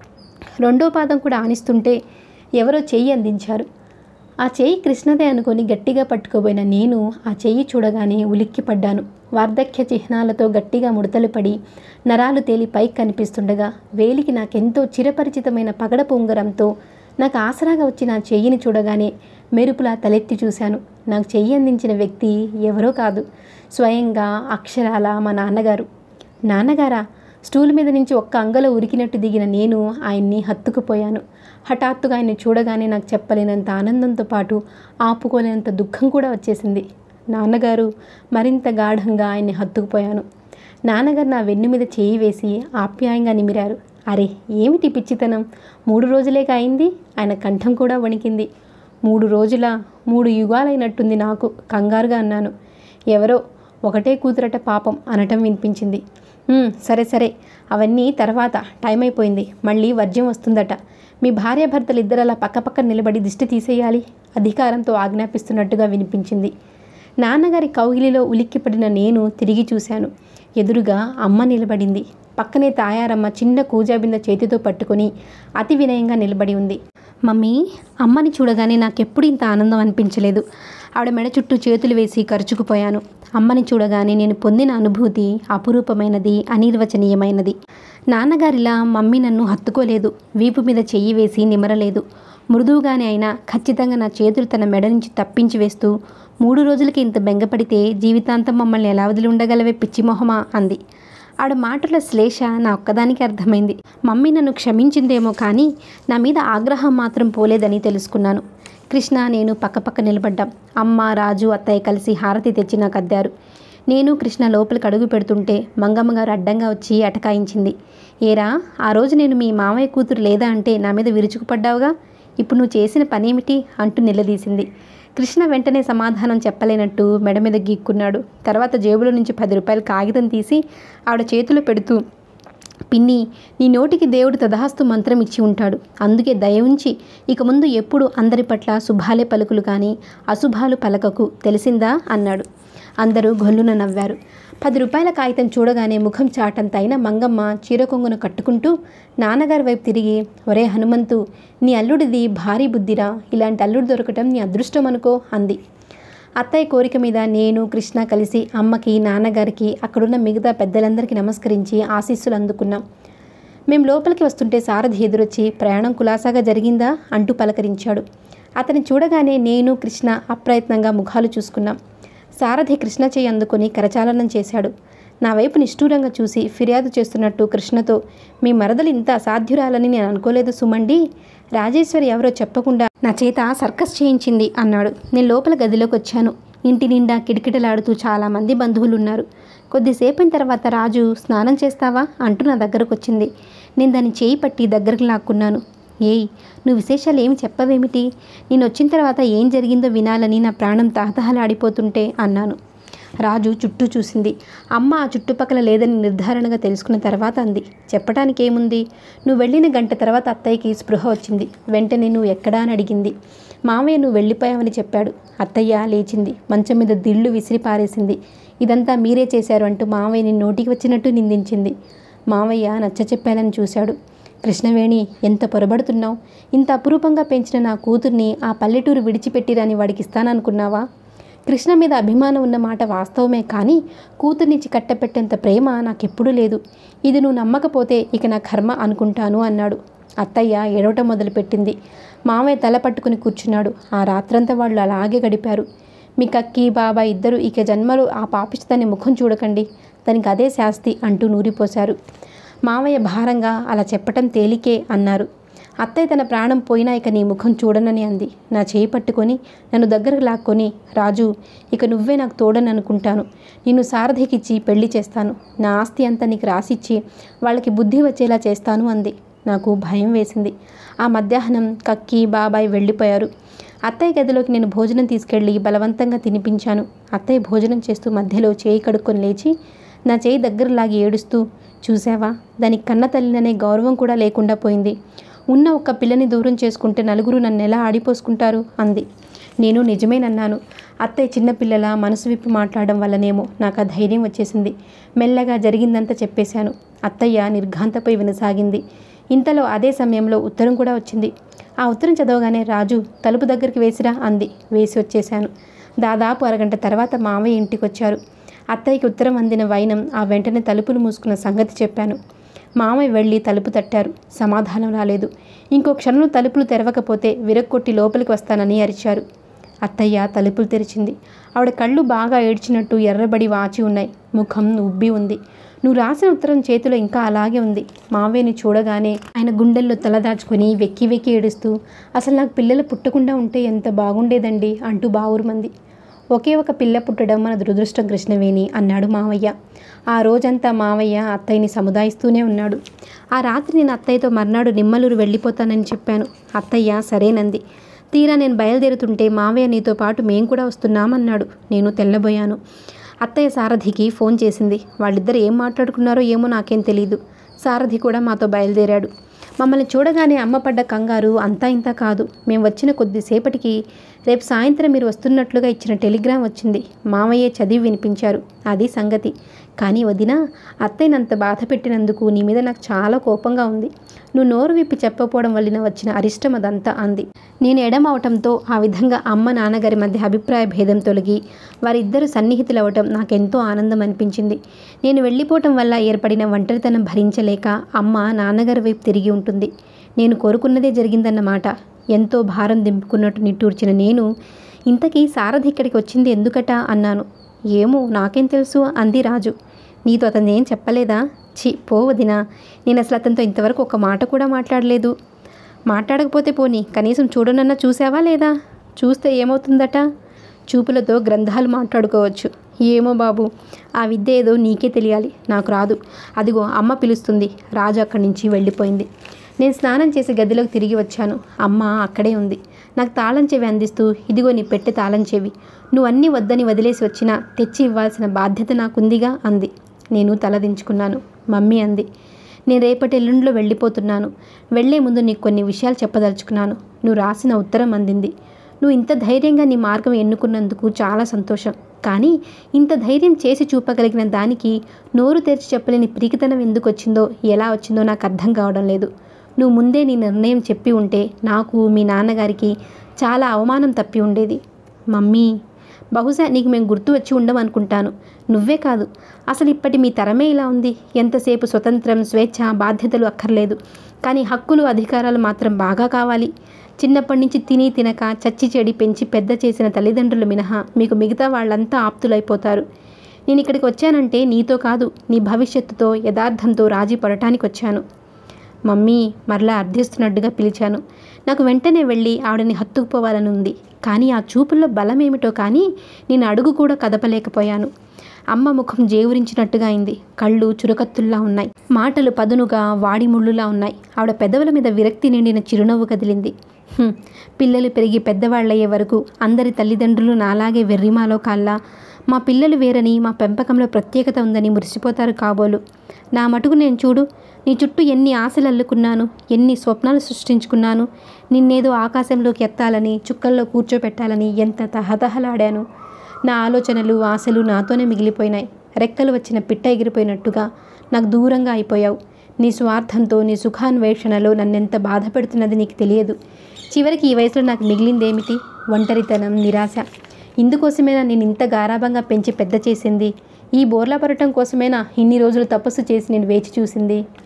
రెండో పాదం కూడా ఆనిస్తుంటే ఎవరో చెయ్యి అందించారు ఆ చెయ్యి కృష్ణదే అనుకొని గట్టిగా పట్టుకోబోయిన నేను ఆ చెయ్యి చూడగానే ఉలిక్కి పడ్డాను వార్ధక్య చిహ్నాలతో గట్టిగా ముడతలు పడి నరాలు తేలి పైకి కనిపిస్తుండగా వేలికి నాకెంతో చిరపరిచితమైన పగడపు ఉంగరంతో నాకు ఆసరాగా వచ్చిన ఆ చెయ్యిని చూడగానే మెరుపులా తలెత్తి చూశాను నాకు చెయ్యి అందించిన వ్యక్తి ఎవరో కాదు స్వయంగా అక్షరాల మా నాన్నగారు నాన్నగారా స్టూల్ మీద నుంచి ఒక్క అంగలో ఉరికినట్టు దిగిన నేను ఆయన్ని హత్తుకుపోయాను హఠాత్తుగా ఆయన్ని చూడగానే నాకు చెప్పలేనంత ఆనందంతో పాటు ఆపుకోలేనంత దుఃఖం కూడా వచ్చేసింది నాన్నగారు మరింత గాఢంగా ఆయన్ని హత్తుకుపోయాను నాన్నగారు నా వెన్ను మీద చేయి వేసి ఆప్యాయంగా నిమిరారు అరే ఏమిటి పిచ్చితనం మూడు రోజులేక అయింది ఆయన కంఠం కూడా వణికింది మూడు రోజుల మూడు యుగాలైనట్టుంది నాకు కంగారుగా అన్నాను ఎవరో ఒకటే కూతురట పాపం అనటం వినిపించింది "ఉమ్, సరే సరే అవన్నీ తర్వాత టైం అయిపోయింది మళ్ళీ వర్జ్యం వస్తుందట మీ భార్యాభర్తలు ఇద్దరు అలా పక్కపక్కన నిలబడి దిష్టి తీసేయాలి అధికారంతో ఆజ్ఞాపిస్తున్నట్టుగా వినిపించింది నాన్నగారి కౌగిలిలో ఉలిక్కిపడిన నేను తిరిగి చూశాను ఎదురుగా అమ్మ నిలబడింది పక్కనే తాయారమ్మ చిన్న కూజాబింద చేతితో పట్టుకొని అతి వినయంగా నిలబడి ఉంది మమ్మీ అమ్మని చూడగానే నాకెప్పుడు ఇంత ఆనందం అనిపించలేదు ఆవిడ మెడ చుట్టూ చేతులు వేసి ఖర్చుకుపోయాను అమ్మని చూడగానే నేను పొందిన అనుభూతి అపురూపమైనది అనిర్వచనీయమైనది నాన్నగారిలా మమ్మీ నన్ను హత్తుకోలేదు వీపు మీద చెయ్యి వేసి నిమరలేదు మృదువుగానే అయినా ఖచ్చితంగా నా చేతులు తన మెడ నుంచి తప్పించి వేస్తూ మూడు రోజులకి ఇంత బెంగపడితే జీవితాంతం మమ్మల్ని ఎలా వదిలి ఉండగలవే పిచ్చిమొహమా అంది ఆడ మాటల శ్లేష నా ఒక్కదానికి అర్థమైంది మమ్మీ నన్ను క్షమించిందేమో కానీ నా మీద ఆగ్రహం మాత్రం పోలేదని తెలుసుకున్నాను కృష్ణ నేను పక్కపక్క నిలబడ్డాం అమ్మ రాజు అత్తయ్య కలిసి హారతి తెచ్చి నాకు అద్దారు నేను కృష్ణ లోపలికి అడుగు పెడుతుంటే మంగమ్మ గారు అడ్డంగా వచ్చి అటకాయించింది ఏరా ఆ రోజు నేను మీ మామయ్య కూతురు లేదా అంటే నా మీద విరుచుకుపడ్డావుగా ఇప్పుడు నువ్వు చేసిన పనేమిటి అంటూ నిలదీసింది కృష్ణ వెంటనే సమాధానం చెప్పలేనట్టు మెడ మీద గీక్కున్నాడు తర్వాత జేబులో నుంచి పది రూపాయల కాగితం తీసి ఆవిడ చేతిలో పెడుతూ పిన్ని నీ నోటికి దేవుడు తదహస్తు మంత్రం ఇచ్చి ఉంటాడు అందుకే దయ ఉంచి ఇక ముందు ఎప్పుడు అందరి పట్ల శుభాలే పలుకులు కానీ అశుభాలు పలకకు తెలిసిందా అన్నాడు అందరూ గొల్లున నవ్వారు పది రూపాయల కాగితం చూడగానే ముఖం చాటంత అయిన మంగమ్మ చీరకొంగును కట్టుకుంటూ నాన్నగారి వైపు తిరిగి ఒరే హనుమంతు నీ అల్లుడిది భారీ బుద్ధిరా ఇలాంటి అల్లుడు దొరకటం నీ అదృష్టం అనుకో అంది అత్తయ్య కోరిక మీద నేను కృష్ణ కలిసి అమ్మకి నాన్నగారికి అక్కడున్న మిగతా పెద్దలందరికీ నమస్కరించి ఆశీస్సులు అందుకున్నాం మేము లోపలికి వస్తుంటే సారథి ఎదురొచ్చి ప్రయాణం కులాసాగా జరిగిందా అంటూ పలకరించాడు అతని చూడగానే నేను కృష్ణ అప్రయత్నంగా ముఖాలు చూసుకున్నాం సారథి కృష్ణ చేయి అందుకొని కరచాలనం చేశాడు నా వైపు నిష్ఠూరంగా చూసి ఫిర్యాదు చేస్తున్నట్టు కృష్ణతో మీ మరదలు ఇంత అసాధ్యురాలని నేను అనుకోలేదు సుమండి రాజేశ్వరి ఎవరో చెప్పకుండా నా చేత సర్కస్ చేయించింది అన్నాడు నేను లోపల గదిలోకి వచ్చాను ఇంటి నిండా కిటకిటలాడుతూ చాలామంది బంధువులు ఉన్నారు కొద్దిసేపటి తర్వాత రాజు స్నానం చేస్తావా అంటూ నా దగ్గరకు వచ్చింది నేను దాన్ని చేయి పట్టి దగ్గరకు లాక్కున్నాను ఏయ్ నువ్వు విశేషాలు ఏమి చెప్పవేమిటి నేను వచ్చిన తర్వాత ఏం జరిగిందో వినాలని నా ప్రాణం తహతహలాడిపోతుంటే అన్నాను రాజు చుట్టూ చూసింది అమ్మ ఆ చుట్టుపక్కల లేదని నిర్ధారణగా తెలుసుకున్న తర్వాత అంది చెప్పడానికి ఏముంది నువ్వు వెళ్ళిన గంట తర్వాత అత్తయ్యకి స్పృహ వచ్చింది వెంటనే నువ్వు ఎక్కడా అని అడిగింది మామయ్య నువ్వు వెళ్ళిపోయావని చెప్పాడు అత్తయ్య లేచింది మంచం మీద దిళ్ళు విసిరి పారేసింది ఇదంతా మీరే చేశారు అంటూ మామయ్యని నోటికి వచ్చినట్టు నిందించింది మామయ్య నచ్చ చెప్పాలని చూశాడు కృష్ణవేణి ఎంత పొరబడుతున్నావు ఇంత అపురూపంగా పెంచిన నా కూతుర్ని ఆ పల్లెటూరు విడిచిపెట్టిరని వాడికి ఇస్తాననుకున్నావా కృష్ణ మీద అభిమానం ఉన్న మాట వాస్తవమే కానీ కూతుర్నిచ్చి కట్టపెట్టేంత ప్రేమ నాకెప్పుడూ లేదు ఇది నువ్వు నమ్మకపోతే ఇక నా కర్మ అనుకుంటాను అన్నాడు అత్తయ్య ఏడవటం మొదలుపెట్టింది మామయ్య తల పట్టుకుని కూర్చున్నాడు ఆ రాత్రంతా వాళ్ళు అలాగే గడిపారు మీ కక్కి బాబాయ్ ఇద్దరు ఇక జన్మలో ఆ పాపిష్టి దాని ముఖం చూడకండి దానికి అదే శాస్తి అంటూ నూరిపోశారు మామయ్య భారంగా అలా చెప్పటం తేలికే అన్నారు అత్తయ్య తన ప్రాణం పోయినా ఇక నీ ముఖం చూడనని అంది నా చేయి పట్టుకొని నన్ను దగ్గరకు లాక్కొని రాజు ఇక నువ్వే నాకు తోడని అనుకుంటాను నిన్ను సారథికిచ్చి పెళ్లి చేస్తాను నా ఆస్తి అంతా నీకు రాసిచ్చి వాళ్ళకి బుద్ధి వచ్చేలా చేస్తాను అంది నాకు భయం వేసింది ఆ మధ్యాహ్నం కక్కి బాబాయ్ వెళ్ళిపోయారు అత్తయ్య గదిలోకి నేను భోజనం తీసుకెళ్ళి బలవంతంగా తినిపించాను అత్తయ్య భోజనం చేస్తూ మధ్యలో చేయి కడుక్కొని లేచి నా చేయి దగ్గర లాగి ఏడుస్తూ చూసావా దానికి కన్న తల్లిననే గౌరవం కూడా లేకుండా పోయింది ఉన్న ఒక్క పిల్లని దూరం చేసుకుంటే నలుగురు నన్ను ఎలా ఆడిపోసుకుంటారు అంది నేను నిజమేనన్నాను అత్తయ్య చిన్నపిల్లల మనసు విప్పి మాట్లాడడం వల్లనేమో నాకు ఆ ధైర్యం వచ్చేసింది మెల్లగా జరిగిందంతా చెప్పేశాను అత్తయ్య నిర్ఘాంతపై వినసాగింది ఇంతలో అదే సమయంలో ఉత్తరం కూడా వచ్చింది ఆ ఉత్తరం చదవగానే రాజు తలుపు దగ్గరికి వేసిరా అంది వేసి వచ్చేశాను దాదాపు అరగంట తర్వాత మామయ్య ఇంటికి వచ్చారు అత్తయ్యకి ఉత్తరం అందిన వైనం ఆ వెంటనే తలుపులు మూసుకున్న సంగతి చెప్పాను మామయ్య వెళ్ళి తలుపు తట్టారు సమాధానం రాలేదు ఇంకో క్షణం తలుపులు తెరవకపోతే విరక్కొట్టి లోపలికి వస్తానని అరిచారు అత్తయ్య తలుపులు తెరిచింది ఆవిడ కళ్ళు బాగా ఏడ్చినట్టు ఎర్రబడి వాచి ఉన్నాయి ముఖం ఉబ్బి ఉంది నువ్వు రాసిన ఉత్తరం చేతిలో ఇంకా అలాగే ఉంది మావయ్యని చూడగానే ఆయన గుండెల్లో తలదాచుకొని వెక్కి వెక్కి ఏడుస్తూ అసలు నాకు పిల్లలు పుట్టకుండా ఉంటే ఎంత బాగుండేదండి అంటూ బావురుమంది ఒకే ఒక పిల్ల పుట్టడం మన దురదృష్టం కృష్ణవేణి అన్నాడు మావయ్య ఆ రోజంతా మావయ్య అత్తయ్యని సముదాయిస్తూనే ఉన్నాడు ఆ రాత్రి నేను అత్తయ్యతో మర్నాడు నిమ్మలూరు వెళ్ళిపోతానని చెప్పాను అత్తయ్య సరేనంది తీరా నేను బయలుదేరుతుంటే మావయ్య నీతో పాటు మేం కూడా వస్తున్నామన్నాడు నేను తెల్లబోయాను అత్తయ్య సారథికి ఫోన్ చేసింది వాళ్ళిద్దరు ఏం మాట్లాడుకున్నారో ఏమో నాకేం తెలియదు సారథి కూడా మాతో బయలుదేరాడు మమ్మల్ని చూడగానే అమ్మ పడ్డ కంగారు అంతా ఇంత కాదు మేము వచ్చిన కొద్దిసేపటికి రేపు సాయంత్రం మీరు వస్తున్నట్లుగా ఇచ్చిన టెలిగ్రామ్ వచ్చింది మామయ్య చదివి వినిపించారు అది సంగతి కానీ వదిన అత్తయ్యనంత బాధ పెట్టినందుకు నీ మీద నాకు చాలా కోపంగా ఉంది నువ్వు నోరు విప్పి చెప్పకపోవడం వలన వచ్చిన అరిష్టం అదంతా అంది నేను ఎడమవటంతో ఆ విధంగా అమ్మ నాన్నగారి మధ్య అభిప్రాయ భేదం తొలగి వారిద్దరూ సన్నిహితులవటం నాకెంతో ఆనందం అనిపించింది నేను వెళ్ళిపోవటం వల్ల ఏర్పడిన ఒంటరితనం భరించలేక అమ్మ నాన్నగారి వైపు తిరిగి ఉంటుంది నేను కోరుకున్నదే జరిగిందన్నమాట ఎంతో భారం దింపుకున్నట్టు నిట్టూర్చిన నేను ఇంతకీ సారథి ఇక్కడికి వచ్చింది ఎందుకట అన్నాను ఏమో నాకేం తెలుసు అంది రాజు నీతో అతను ఏం చెప్పలేదా చి పోవదినా నేను అసలు అతనితో ఇంతవరకు ఒక మాట కూడా మాట్లాడలేదు మాట్లాడకపోతే పోని కనీసం చూడనన్నా చూసావా లేదా చూస్తే ఏమవుతుందట చూపులతో గ్రంథాలు మాట్లాడుకోవచ్చు ఏమో బాబు ఆ విద్య ఏదో నీకే తెలియాలి నాకు రాదు అదిగో అమ్మ పిలుస్తుంది రాజు అక్కడి నుంచి వెళ్ళిపోయింది నేను స్నానం చేసి గదిలోకి తిరిగి వచ్చాను అమ్మ అక్కడే ఉంది నాకు తాళం చెవి అందిస్తూ ఇదిగో నీ పెట్టె తాళం చెవి నువ్వు అన్నీ వద్దని వదిలేసి వచ్చినా తెచ్చి ఇవ్వాల్సిన బాధ్యత నాకుందిగా అంది నేను తలదించుకున్నాను మమ్మీ అంది నేను రేపటి ఎల్లుండిలో వెళ్ళిపోతున్నాను వెళ్లే ముందు నీకు కొన్ని విషయాలు చెప్పదలుచుకున్నాను నువ్వు రాసిన ఉత్తరం అందింది నువ్వు ఇంత ధైర్యంగా నీ మార్గం ఎన్నుకున్నందుకు చాలా సంతోషం కానీ ఇంత ధైర్యం చేసి చూపగలిగిన దానికి నోరు తెరిచి చెప్పలేని పిరికితనం ఎందుకు వచ్చిందో ఎలా వచ్చిందో నాకు అర్థం కావడం లేదు నువ్వు ముందే నీ నిర్ణయం చెప్పి ఉంటే నాకు మీ నాన్నగారికి చాలా అవమానం తప్పి ఉండేది మమ్మీ బహుశా నీకు మేము గుర్తు వచ్చి ఉండమనుకుంటాను నువ్వే కాదు అసలు ఇప్పటి మీ తరమే ఇలా ఉంది ఎంతసేపు స్వతంత్రం స్వేచ్ఛ బాధ్యతలు అక్కర్లేదు కానీ హక్కులు అధికారాలు మాత్రం బాగా కావాలి చిన్నప్పటి నుంచి తిని తినక చచ్చి చెడి పెంచి పెద్ద చేసిన తల్లిదండ్రులు మినహా మీకు మిగతా వాళ్ళంతా ఆప్తులైపోతారు నేను ఇక్కడికి వచ్చానంటే నీతో కాదు నీ భవిష్యత్తుతో యథార్థంతో రాజీ పడటానికి వచ్చాను మమ్మీ మరలా అర్థిస్తున్నట్టుగా పిలిచాను నాకు వెంటనే వెళ్ళి ఆవిడని హత్తుకుపోవాలని ఉంది కానీ ఆ చూపుల్లో బలం ఏమిటో కానీ నేను అడుగు కూడా కదపలేకపోయాను అమ్మ ముఖం జేవురించినట్టుగా అయింది కళ్ళు చురకత్తుల్లా ఉన్నాయి మాటలు పదునుగా వాడి ముళ్ళులా ఉన్నాయి ఆవిడ పెదవుల మీద విరక్తి నిండిన చిరునవ్వు కదిలింది "హుం, పిల్లలు పెరిగి పెద్దవాళ్ళయ్యే వరకు అందరి తల్లిదండ్రులు నాలాగే వెర్రిమాలో కాల్లా మా పిల్లలు వేరని మా పెంపకంలో ప్రత్యేకత ఉందని మురిసిపోతారు కాబోలు నా మటుకు నేను చూడు నీ చుట్టూ ఎన్ని ఆశలు అల్లుకున్నాను ఎన్ని స్వప్నాలు సృష్టించుకున్నాను నిన్నేదో ఆకాశంలోకి ఎత్తాలని చుక్కల్లో కూర్చోపెట్టాలని ఎంత తహతహలాడాను నా ఆలోచనలు ఆశలు నాతోనే మిగిలిపోయినాయి రెక్కలు వచ్చిన పిట్ట ఎగిరిపోయినట్టుగా నాకు దూరంగా అయిపోయావు నీ స్వార్థంతో నీ సుఖాన్వేషణలో నన్నెంత బాధ పెడుతున్నది నీకు తెలియదు చివరికి ఈ వయసులో నాకు మిగిలిందేమిటి ఒంటరితనం నిరాశ ఇందుకోసమేనా నేను ఇంత గారాభంగా పెంచి పెద్ద చేసింది ఈ బోర్లా పడటం కోసమేనా ఇన్ని రోజులు తపస్సు చేసి నేను వేచి చూసింది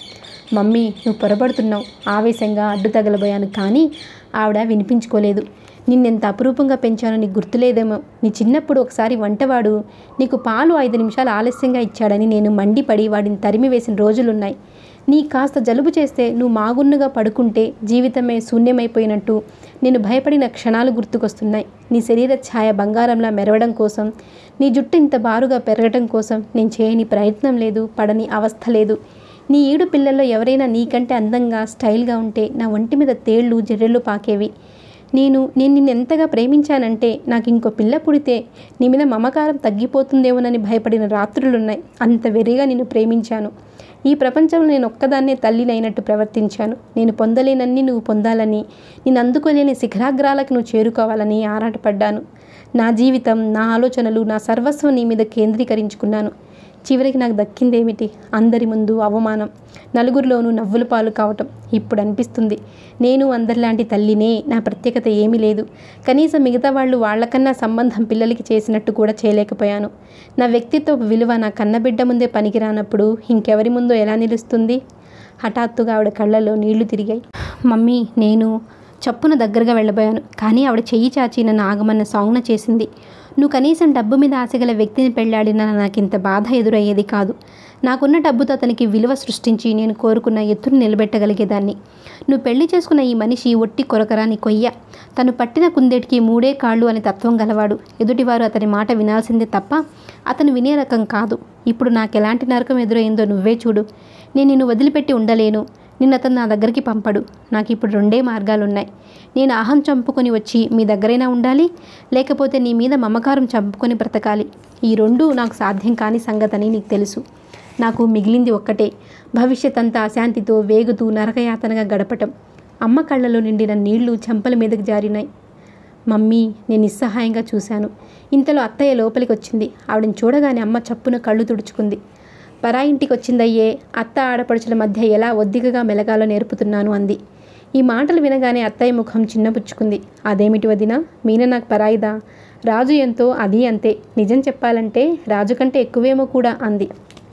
మమ్మీ నువ్వు పొరపడుతున్నావు ఆవేశంగా అడ్డు తగలబోయాను కానీ ఆవిడ వినిపించుకోలేదు నిన్నెంత అపురూపంగా పెంచానో నీకు గుర్తులేదేమో నీ చిన్నప్పుడు ఒకసారి వంటవాడు నీకు పాలు ఐదు నిమిషాలు ఆలస్యంగా ఇచ్చాడని నేను మండిపడి వాడిని తరిమి వేసిన రోజులున్నాయి నీ కాస్త జలుబు చేస్తే నువ్వు మాగున్నుగా పడుకుంటే జీవితమే శూన్యమైపోయినట్టు నేను భయపడిన క్షణాలు గుర్తుకొస్తున్నాయి నీ శరీర ఛాయ బంగారంలా మెరవడం కోసం నీ జుట్టు ఇంత బారుగా పెరగడం కోసం నేను చేయని ప్రయత్నం లేదు పడని అవస్థ లేదు నీ ఈడు పిల్లల్లో ఎవరైనా నీకంటే అందంగా స్టైల్గా ఉంటే నా ఒంటి మీద తేళ్ళు జర్రెలు పాకేవి నేను నేను నిన్ను ఎంతగా ప్రేమించానంటే నాకు ఇంకో పిల్ల పుడితే నీ మీద మమకారం తగ్గిపోతుందేమోనని భయపడిన రాత్రులున్నాయి అంత వెర్రిగా నిన్ను ప్రేమించాను ఈ ప్రపంచంలో నేను ఒక్కదాన్నే తల్లినైనట్టు ప్రవర్తించాను నేను పొందలేనన్ని నువ్వు పొందాలని నేను అందుకోలేని శిఖరాగ్రాలకు నువ్వు చేరుకోవాలని ఆరాటపడ్డాను నా జీవితం నా ఆలోచనలు నా సర్వస్వం నీ మీద కేంద్రీకరించుకున్నాను చివరికి నాకు దక్కిందేమిటి అందరి ముందు అవమానం నలుగురిలోనూ నవ్వుల పాలు కావటం ఇప్పుడు అనిపిస్తుంది నేను అందరిలాంటి తల్లినే నా ప్రత్యేకత ఏమీ లేదు కనీసం మిగతా వాళ్ళు వాళ్ళకన్నా సంబంధం పిల్లలకి చేసినట్టు కూడా చేయలేకపోయాను నా వ్యక్తిత్వ విలువ నా కన్నబిడ్డ ముందే పనికిరానప్పుడు ఇంకెవరి ముందో ఎలా నిలుస్తుంది హఠాత్తుగా ఆవిడ కళ్ళలో నీళ్లు తిరిగాయి మమ్మీ నేను చప్పున దగ్గరగా వెళ్ళబోయాను కానీ ఆవిడ చెయ్యి చాచి నన్ను ఆగమన్న సాంగ్న చేసింది నువ్వు కనీసం డబ్బు మీద ఆశగల వ్యక్తిని పెళ్ళాడినా నాకు ఇంత బాధ ఎదురయ్యేది కాదు నాకున్న డబ్బుతో అతనికి విలువ సృష్టించి నేను కోరుకున్న ఎత్తును నిలబెట్టగలిగేదాన్ని నువ్వు పెళ్లి చేసుకున్న ఈ మనిషి ఒట్టి కొరకరాని కొయ్య తను పట్టిన కుందేటికి మూడే కాళ్ళు అనే తత్వం గలవాడు ఎదుటివారు అతని మాట వినాల్సిందే తప్ప అతను వినే రకం కాదు ఇప్పుడు నాకు ఎలాంటి నరకం ఎదురైందో నువ్వే చూడు నేను నిన్ను వదిలిపెట్టి ఉండలేను నిన్న అతను నా దగ్గరికి పంపడు నాకు ఇప్పుడు రెండే మార్గాలున్నాయి నేను అహం చంపుకొని వచ్చి మీ దగ్గరైనా ఉండాలి లేకపోతే నీ మీద మమకారం చంపుకొని బ్రతకాలి ఈ రెండు నాకు సాధ్యం కాని సంగతని నీకు తెలుసు నాకు మిగిలింది ఒక్కటే భవిష్యత్ అంతా అశాంతితో వేగుతూ నరకయాతనగా గడపటం అమ్మ కళ్ళలో నిండిన నీళ్లు చెంపల మీదకి జారినాయి మమ్మీ నేను నిస్సహాయంగా చూశాను ఇంతలో అత్తయ్య లోపలికి వచ్చింది ఆవిడని చూడగానే అమ్మ చప్పున కళ్ళు తుడుచుకుంది పరా ఇంటికి వచ్చిందయ్యే అత్త ఆడపడుచుల మధ్య ఎలా ఒద్దికగా మెలగాలో నేర్పుతున్నాను అంది ఈ మాటలు వినగానే అత్తయ్య ముఖం చిన్నపుచ్చుకుంది అదేమిటి వదినా మీన నాకు పరాయిదా రాజు ఎంతో అది అంతే నిజం చెప్పాలంటే రాజు కంటే ఎక్కువేమో కూడా అంది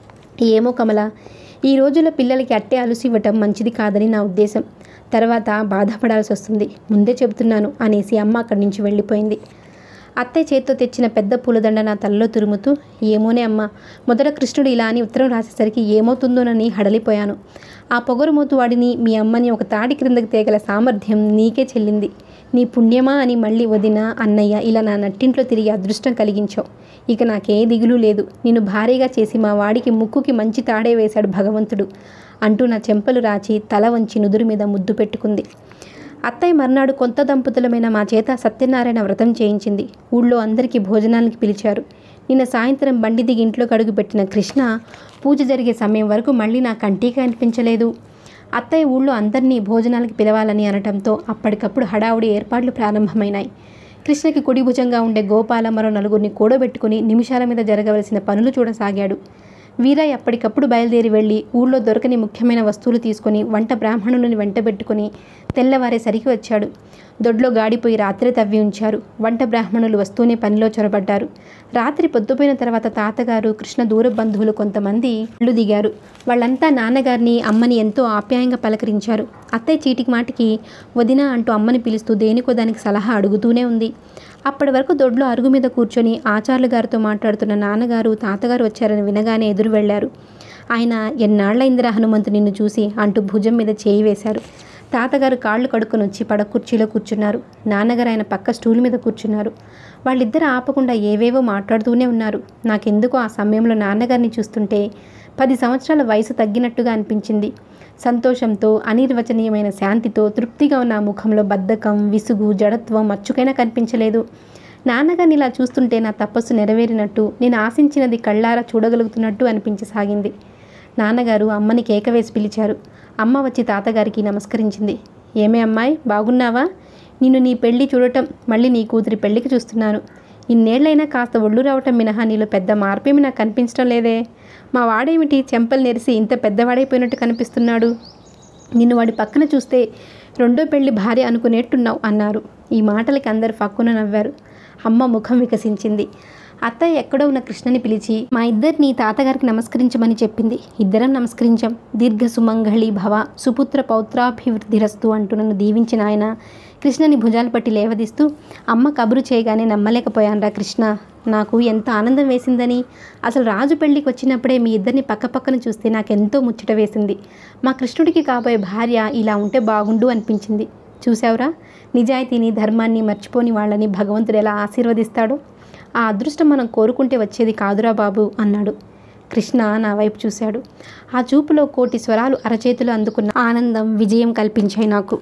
ఏమో కమల ఈ రోజుల్లో పిల్లలకి అట్టే అలుసు ఇవ్వటం మంచిది కాదని నా ఉద్దేశం తర్వాత బాధపడాల్సి వస్తుంది ముందే చెబుతున్నాను అనేసి అమ్మ అక్కడి నుంచి వెళ్ళిపోయింది అత్తయ్య చేత్తో తెచ్చిన పెద్ద పూలదండ నా తలలో తురుముతూ ఏమోనే అమ్మ మొదట కృష్ణుడు ఇలా అని ఉత్తరం రాసేసరికి ఏమవుతుందోనని హడలిపోయాను ఆ పొగరుమోతు వాడిని మీ అమ్మని ఒక తాడి క్రిందకి తేగల సామర్థ్యం నీకే చెల్లింది నీ పుణ్యమా అని మళ్ళీ వదిన అన్నయ్య ఇలా నా నట్టింట్లో తిరిగి అదృష్టం కలిగించావు ఇక నాకే దిగులు లేదు నిన్ను భారీగా చేసి మా వాడికి ముక్కుకి మంచి తాడే వేశాడు భగవంతుడు అంటూ నా చెంపలు రాచి తల వంచి నుదురు మీద ముద్దు పెట్టుకుంది అత్తయ్య మర్నాడు కొంత దంపతులమైన మా చేత సత్యనారాయణ వ్రతం చేయించింది ఊళ్ళో అందరికీ భోజనానికి పిలిచారు నిన్న సాయంత్రం బండి దిగి ఇంట్లో కడుగు పెట్టిన కృష్ణ పూజ జరిగే సమయం వరకు మళ్ళీ నా కంటికి కనిపించలేదు అత్తయ్య ఊళ్ళో అందరినీ భోజనాలకు పిలవాలని అనటంతో అప్పటికప్పుడు హడావుడి ఏర్పాట్లు ప్రారంభమైనాయి కృష్ణకి కుడి భుజంగా ఉండే గోపాల మరో నలుగురిని కూడబెట్టుకుని నిమిషాల మీద జరగవలసిన పనులు చూడసాగాడు వీరయ్య అప్పటికప్పుడు బయలుదేరి వెళ్ళి ఊళ్ళో దొరకని ముఖ్యమైన వస్తువులు తీసుకొని వంట బ్రాహ్మణులను వెంటబెట్టుకుని తెల్లవారేసరికి వచ్చాడు దొడ్లో గాడిపోయి రాత్రి తవ్వి ఉంచారు వంట బ్రాహ్మణులు వస్తూనే పనిలో చొరబడ్డారు రాత్రి పొద్దుపోయిన తర్వాత తాతగారు కృష్ణ దూర బంధువులు కొంతమంది ఇళ్ళు దిగారు వాళ్ళంతా నాన్నగారిని అమ్మని ఎంతో ఆప్యాయంగా పలకరించారు అత్తయ్య చీటికి మాటికి వదిన అంటూ అమ్మని పిలుస్తూ దేనికో దానికి సలహా అడుగుతూనే ఉంది అప్పటి వరకు దొడ్లో అరుగు మీద కూర్చొని ఆచార్యులు గారితో మాట్లాడుతున్న నాన్నగారు తాతగారు వచ్చారని వినగానే ఎదురు వెళ్ళారు ఆయన ఎన్నాళ్లైందిరా హనుమంతు నిన్ను చూసి అంటూ భుజం మీద చేయి వేశారు తాతగారు కాళ్ళు కడుక్కొని వచ్చి పడ కుర్చీలో కూర్చున్నారు నాన్నగారు ఆయన పక్క స్టూల్ మీద కూర్చున్నారు వాళ్ళిద్దరు ఆపకుండా ఏవేవో మాట్లాడుతూనే ఉన్నారు నాకెందుకో ఆ సమయంలో నాన్నగారిని చూస్తుంటే పది సంవత్సరాల వయసు తగ్గినట్టుగా అనిపించింది సంతోషంతో అనిర్వచనీయమైన శాంతితో తృప్తిగా ఉన్న ఆ ముఖంలో బద్ధకం విసుగు జడత్వం అచ్చుకైనా కనిపించలేదు నాన్నగారిని ఇలా చూస్తుంటే నా తపస్సు నెరవేరినట్టు నేను ఆశించినది కళ్ళారా చూడగలుగుతున్నట్టు అనిపించసాగింది నాన్నగారు అమ్మని కేక వేసి పిలిచారు అమ్మ వచ్చి తాతగారికి నమస్కరించింది ఏమే అమ్మాయి బాగున్నావా నిన్ను నీ పెళ్లి చూడటం మళ్ళీ నీ కూతురి పెళ్లికి చూస్తున్నాను ఇన్నేళ్లైనా కాస్త ఒళ్ళు రావటం మినహా నీలో పెద్ద మార్పేమి నాకు కనిపించడం లేదే మా వాడేమిటి చెంపలు నెరిసి ఇంత పెద్దవాడైపోయినట్టు కనిపిస్తున్నాడు నిన్ను వాడి పక్కన చూస్తే రెండో పెళ్లి భార్య అనుకునేట్టున్నావు అన్నారు ఈ మాటలకి అందరు ఫక్కున నవ్వారు అమ్మ ముఖం వికసించింది అత్తయ్య ఎక్కడో ఉన్న కృష్ణని పిలిచి మా ఇద్దరిని తాతగారికి నమస్కరించమని చెప్పింది ఇద్దరం నమస్కరించాం దీర్ఘ సుమంగళి భవ సుపుత్ర పౌత్రాభివృద్ధిరస్తు అంటూ నన్ను దీవించిన ఆయన కృష్ణని భుజాలు పట్టి లేవదీస్తూ అమ్మ కబురు చేయగానే నమ్మలేకపోయానురా కృష్ణ నాకు ఎంత ఆనందం వేసిందని అసలు రాజు పెళ్ళికి వచ్చినప్పుడే మీ ఇద్దరిని పక్కపక్కన చూస్తే నాకెంతో ముచ్చట వేసింది మా కృష్ణుడికి కాబోయే భార్య ఇలా ఉంటే బాగుండు అనిపించింది చూసావురా నిజాయితీని ధర్మాన్ని మర్చిపోని వాళ్ళని భగవంతుడు ఎలా ఆశీర్వదిస్తాడో ఆ అదృష్టం మనం కోరుకుంటే వచ్చేది కాదురా బాబు అన్నాడు కృష్ణ నా వైపు చూశాడు ఆ చూపులో కోటి స్వరాలు అరచేతులు అందుకున్న ఆనందం విజయం కల్పించాయి నాకు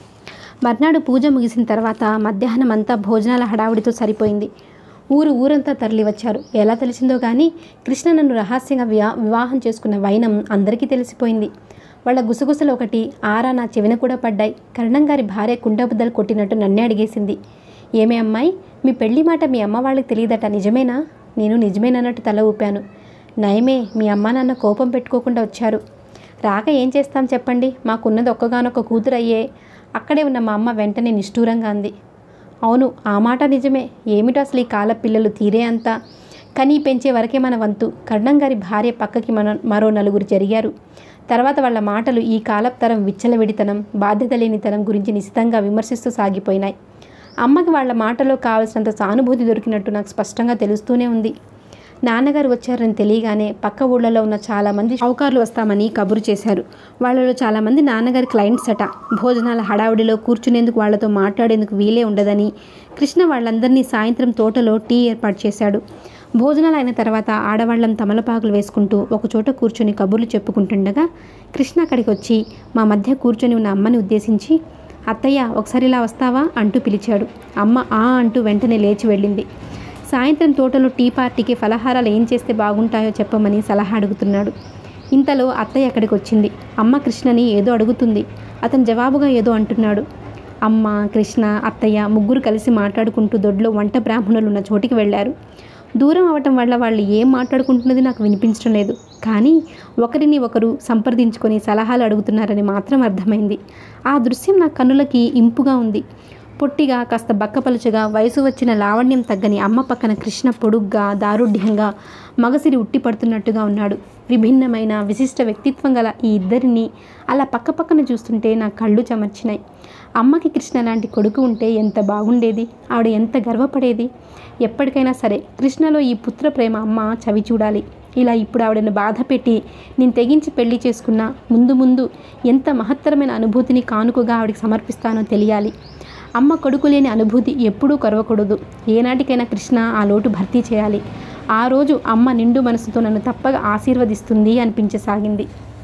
మర్నాడు పూజ ముగిసిన తర్వాత మధ్యాహ్నం అంతా భోజనాల హడావుడితో సరిపోయింది ఊరు ఊరంతా తరలి వచ్చారు ఎలా తెలిసిందో కానీ కృష్ణ నన్ను రహస్యంగా వివా వివాహం చేసుకున్న వైనం అందరికీ తెలిసిపోయింది వాళ్ళ గుసగుసలు ఒకటి ఆరా నా చెవిన కూడా పడ్డాయి కరణం గారి భార్య కుండబుద్దలు కొట్టినట్టు నన్నే అడిగేసింది ఏమే అమ్మాయి మీ పెళ్లి మాట మీ అమ్మ వాళ్ళకి తెలియదట నిజమేనా నేను నిజమేనన్నట్టు తల ఊపాను నయమే మీ అమ్మ నాన్న కోపం పెట్టుకోకుండా వచ్చారు రాక ఏం చేస్తాం చెప్పండి మాకున్నది ఒక్కగానొక్క కూతురు అయ్యే అక్కడే ఉన్న మా అమ్మ వెంటనే నిష్ఠూరంగా అంది అవును ఆ మాట నిజమే ఏమిటో అసలు ఈ కాల పిల్లలు తీరే అంతా కనీ పెంచే వరకే మన వంతు కర్ణం గారి భార్య పక్కకి మన మరో నలుగురు జరిగారు తర్వాత వాళ్ళ మాటలు ఈ కాలపు తరం విచ్చలవిడితనం బాధ్యత లేనితనం గురించి నిశితంగా విమర్శిస్తూ సాగిపోయినాయి అమ్మకి వాళ్ళ మాటలో కావలసినంత సానుభూతి దొరికినట్టు నాకు స్పష్టంగా తెలుస్తూనే ఉంది నాన్నగారు వచ్చారని తెలియగానే పక్క ఊళ్ళలో ఉన్న చాలామంది షౌకార్లు వస్తామని కబురు చేశారు వాళ్ళలో చాలామంది నాన్నగారి క్లయింట్స్ అట భోజనాల హడావుడిలో కూర్చునేందుకు వాళ్ళతో మాట్లాడేందుకు వీలే ఉండదని కృష్ణ వాళ్ళందరినీ సాయంత్రం తోటలో టీ ఏర్పాటు చేశాడు భోజనాలు అయిన తర్వాత ఆడవాళ్ళం తమలపాకులు వేసుకుంటూ ఒకచోట కూర్చొని కబుర్లు చెప్పుకుంటుండగా కృష్ణ అక్కడికి వచ్చి మా మధ్య కూర్చొని ఉన్న అమ్మని ఉద్దేశించి అత్తయ్య ఒకసారి ఇలా వస్తావా అంటూ పిలిచాడు అమ్మ ఆ అంటూ వెంటనే లేచి వెళ్ళింది సాయంత్రం తోటలో టీ పార్టీకి ఫలహారాలు ఏం చేస్తే బాగుంటాయో చెప్పమని సలహా అడుగుతున్నాడు ఇంతలో అత్తయ్య అక్కడికి వచ్చింది అమ్మ కృష్ణని ఏదో అడుగుతుంది అతను జవాబుగా ఏదో అంటున్నాడు అమ్మ కృష్ణ అత్తయ్య ముగ్గురు కలిసి మాట్లాడుకుంటూ దొడ్లో వంట బ్రాహ్మణులు ఉన్న చోటికి వెళ్ళారు దూరం అవటం వల్ల వాళ్ళు ఏం మాట్లాడుకుంటున్నది నాకు వినిపించడం లేదు కానీ ఒకరిని ఒకరు సంప్రదించుకొని సలహాలు అడుగుతున్నారని మాత్రం అర్థమైంది ఆ దృశ్యం నా కన్నులకి ఇంపుగా ఉంది పొట్టిగా కాస్త బక్కపలుచగా వయసు వచ్చిన లావణ్యం తగ్గని అమ్మ పక్కన కృష్ణ పొడుగ్గా దారుఢ్యంగా మగసిరి ఉట్టి పడుతున్నట్టుగా ఉన్నాడు విభిన్నమైన విశిష్ట వ్యక్తిత్వం గల ఈ ఇద్దరిని అలా పక్కపక్కన చూస్తుంటే నా కళ్ళు చెమర్చినాయి అమ్మకి కృష్ణ లాంటి కొడుకు ఉంటే ఎంత బాగుండేది ఆవిడ ఎంత గర్వపడేది ఎప్పటికైనా సరే కృష్ణలో ఈ పుత్ర ప్రేమ అమ్మ చవి చూడాలి ఇలా ఇప్పుడు ఆవిడను బాధ పెట్టి నేను తెగించి పెళ్లి చేసుకున్నా ముందు ముందు ఎంత మహత్తరమైన అనుభూతిని కానుకగా ఆవిడకి సమర్పిస్తానో తెలియాలి అమ్మ కొడుకు లేని అనుభూతి ఎప్పుడూ కొరవకూడదు ఏనాటికైనా కృష్ణ ఆ లోటు భర్తీ చేయాలి ఆ రోజు అమ్మ నిండు మనసుతో నన్ను తప్పగా ఆశీర్వదిస్తుంది అనిపించసాగింది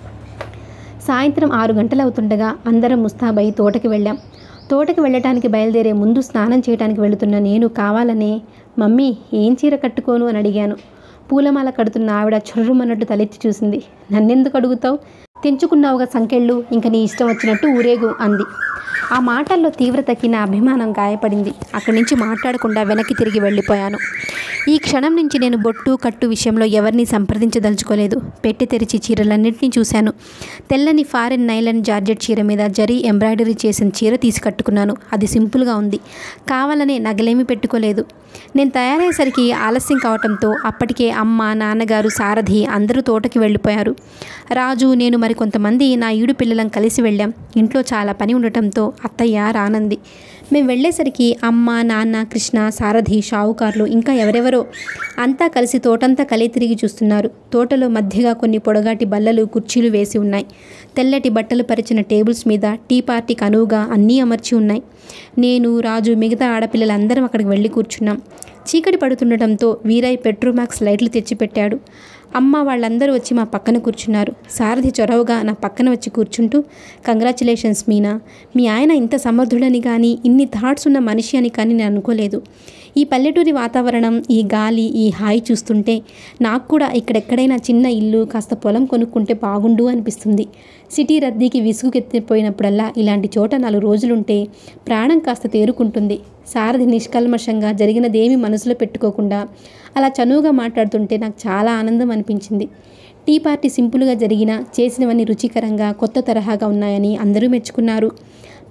సాయంత్రం ఆరు గంటలవుతుండగా అందరం ముస్తాబై తోటకి వెళ్ళాం తోటకి వెళ్ళటానికి బయలుదేరే ముందు స్నానం చేయడానికి వెళుతున్న నేను కావాలనే మమ్మీ ఏం చీర కట్టుకోను అని అడిగాను పూలమాల కడుతున్న ఆవిడ చొర్రుమన్నట్టు తలెత్తి చూసింది నన్నెందుకు అడుగుతావు తెంచుకున్నావుగా సంకెళ్ళు ఇంక నీ ఇష్టం వచ్చినట్టు ఊరేగు అంది ఆ మాటల్లో తీవ్రతకి నా అభిమానం గాయపడింది అక్కడి నుంచి మాట్లాడకుండా వెనక్కి తిరిగి వెళ్ళిపోయాను ఈ క్షణం నుంచి నేను బొట్టు కట్టు విషయంలో ఎవరిని సంప్రదించదలుచుకోలేదు పెట్టి తెరిచి చీరలన్నింటినీ చూశాను తెల్లని ఫారెన్ నైలన్ జార్జెట్ చీర మీద జరీ ఎంబ్రాయిడరీ చేసిన చీర తీసి కట్టుకున్నాను అది సింపుల్గా ఉంది కావాలనే నగలేమి పెట్టుకోలేదు నేను తయారయ్యేసరికి ఆలస్యం కావటంతో అప్పటికే అమ్మ నాన్నగారు సారథి అందరూ తోటకి వెళ్ళిపోయారు రాజు నేను మరి కొంతమంది నా ఈడు పిల్లలం కలిసి వెళ్ళాం ఇంట్లో చాలా పని ఉండటంతో అత్తయ్య రానంది మేము వెళ్ళేసరికి అమ్మ నాన్న కృష్ణ సారథి షావుకార్లు ఇంకా ఎవరెవరో అంతా కలిసి తోటంతా కలి తిరిగి చూస్తున్నారు తోటలో మధ్యగా కొన్ని పొడగాటి బల్లలు కుర్చీలు వేసి ఉన్నాయి తెల్లటి బట్టలు పరిచిన టేబుల్స్ మీద టీ పార్టీకి అనువుగా అన్నీ అమర్చి ఉన్నాయి నేను రాజు మిగతా ఆడపిల్లలందరం అక్కడికి వెళ్ళి కూర్చున్నాం చీకటి పడుతుండటంతో వీరయ్య పెట్రోమాక్స్ లైట్లు తెచ్చిపెట్టాడు అమ్మ వాళ్ళందరూ వచ్చి మా పక్కన కూర్చున్నారు సారథి చొరవగా నా పక్కన వచ్చి కూర్చుంటూ కంగ్రాచులేషన్స్ మీనా మీ ఆయన ఇంత సమర్థుడని కానీ ఇన్ని థాట్స్ ఉన్న మనిషి అని కానీ నేను అనుకోలేదు ఈ పల్లెటూరి వాతావరణం ఈ గాలి ఈ హాయి చూస్తుంటే నాకు కూడా ఇక్కడెక్కడైనా చిన్న ఇల్లు కాస్త పొలం కొనుక్కుంటే బాగుండు అనిపిస్తుంది సిటీ రద్దీకి విసుగుకెత్తిపోయినప్పుడల్లా ఇలాంటి చోట నాలుగు రోజులుంటే ప్రాణం కాస్త తేరుకుంటుంది సారథి నిష్కల్మషంగా జరిగినదేమీ మనసులో పెట్టుకోకుండా అలా చనువుగా మాట్లాడుతుంటే నాకు చాలా ఆనందం అనిపించింది టీ పార్టీ సింపుల్గా జరిగినా చేసినవన్నీ రుచికరంగా కొత్త తరహాగా ఉన్నాయని అందరూ మెచ్చుకున్నారు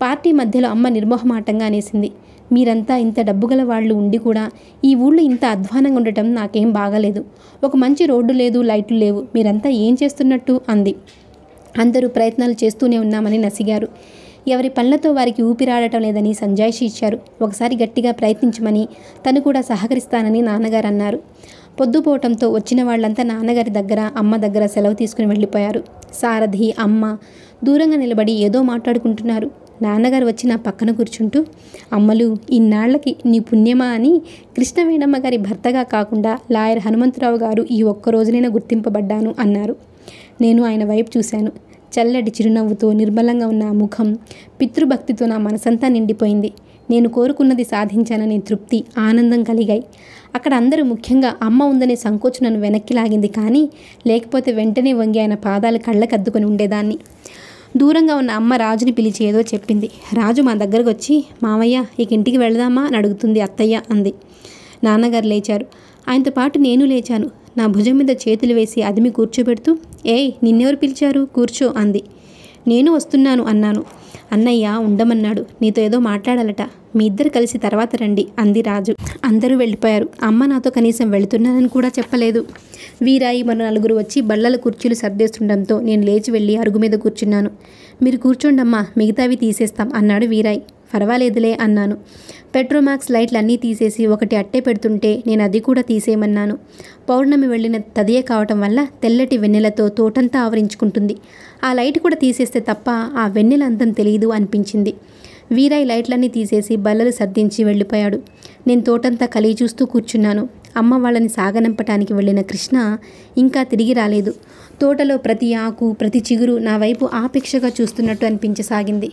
పార్టీ మధ్యలో అమ్మ నిర్మోహమాటంగా అనేసింది మీరంతా ఇంత డబ్బు గల వాళ్ళు ఉండి కూడా ఈ ఊళ్ళో ఇంత అధ్వానంగా ఉండటం నాకేం బాగాలేదు ఒక మంచి రోడ్డు లేదు లైట్లు లేవు మీరంతా ఏం చేస్తున్నట్టు అంది అందరూ ప్రయత్నాలు చేస్తూనే ఉన్నామని నసిగారు ఎవరి పనులతో వారికి ఊపిరాడటం లేదని సంజాయిషి ఇచ్చారు ఒకసారి గట్టిగా ప్రయత్నించమని తను కూడా సహకరిస్తానని నాన్నగారు అన్నారు పొద్దుపోవటంతో వచ్చిన వాళ్ళంతా నాన్నగారి దగ్గర అమ్మ దగ్గర సెలవు తీసుకుని వెళ్ళిపోయారు సారథి అమ్మ దూరంగా నిలబడి ఏదో మాట్లాడుకుంటున్నారు నాన్నగారు వచ్చి నా పక్కన కూర్చుంటూ అమ్మలు ఇన్నాళ్లకి నీ పుణ్యమా అని కృష్ణవేణమ్మ గారి భర్తగా కాకుండా లాయర్ హనుమంతరావు గారు ఈ ఒక్క రోజునైనా గుర్తింపబడ్డాను అన్నారు నేను ఆయన వైపు చూశాను చల్లటి చిరునవ్వుతో నిర్మలంగా ఉన్న ఆ ముఖం పితృభక్తితో నా మనసంతా నిండిపోయింది నేను కోరుకున్నది సాధించాననే తృప్తి ఆనందం కలిగాయి అక్కడ అందరూ ముఖ్యంగా అమ్మ ఉందనే సంకోచం నన్ను వెనక్కి లాగింది కానీ లేకపోతే వెంటనే వంగి ఆయన పాదాలు కళ్ళకద్దుకొని ఉండేదాన్ని దూరంగా ఉన్న అమ్మ రాజుని పిలిచి ఏదో చెప్పింది రాజు మా దగ్గరకు వచ్చి మామయ్య ఇక ఇంటికి వెళదామా అని అడుగుతుంది అత్తయ్య అంది నాన్నగారు లేచారు ఆయనతో పాటు నేను లేచాను నా భుజం మీద చేతులు వేసి అదిమి కూర్చోబెడుతూ ఏయ్ నిన్నెవరు పిలిచారు కూర్చో అంది నేను వస్తున్నాను అన్నాను అన్నయ్య ఉండమన్నాడు నీతో ఏదో మాట్లాడాలట మీ ఇద్దరు కలిసి తర్వాత రండి అంది రాజు అందరూ వెళ్ళిపోయారు అమ్మ నాతో కనీసం వెళుతున్నానని కూడా చెప్పలేదు వీరాయి మరో నలుగురు వచ్చి బల్లల కుర్చీలు సర్దేస్తుండడంతో నేను లేచి వెళ్ళి అరుగు మీద కూర్చున్నాను మీరు కూర్చోండమ్మా మిగతావి తీసేస్తాం అన్నాడు వీరాయ్ పర్వాలేదులే అన్నాను పెట్రోమాక్స్ లైట్లు అన్నీ తీసేసి ఒకటి అట్టే పెడుతుంటే నేను అది కూడా తీసేయమన్నాను పౌర్ణమి వెళ్ళిన తదియ కావటం వల్ల తెల్లటి వెన్నెలతో తోటంతా ఆవరించుకుంటుంది ఆ లైట్ కూడా తీసేస్తే తప్ప ఆ వెన్నెల అంతం తెలియదు అనిపించింది వీరాయ్ లైట్లన్నీ తీసేసి బల్లలు సర్దించి వెళ్ళిపోయాడు నేను తోటంతా కలిగి చూస్తూ కూర్చున్నాను అమ్మ వాళ్ళని సాగనంపటానికి వెళ్ళిన కృష్ణ ఇంకా తిరిగి రాలేదు తోటలో ప్రతి ఆకు ప్రతి చిగురు నా వైపు ఆపేక్షగా చూస్తున్నట్టు అనిపించసాగింది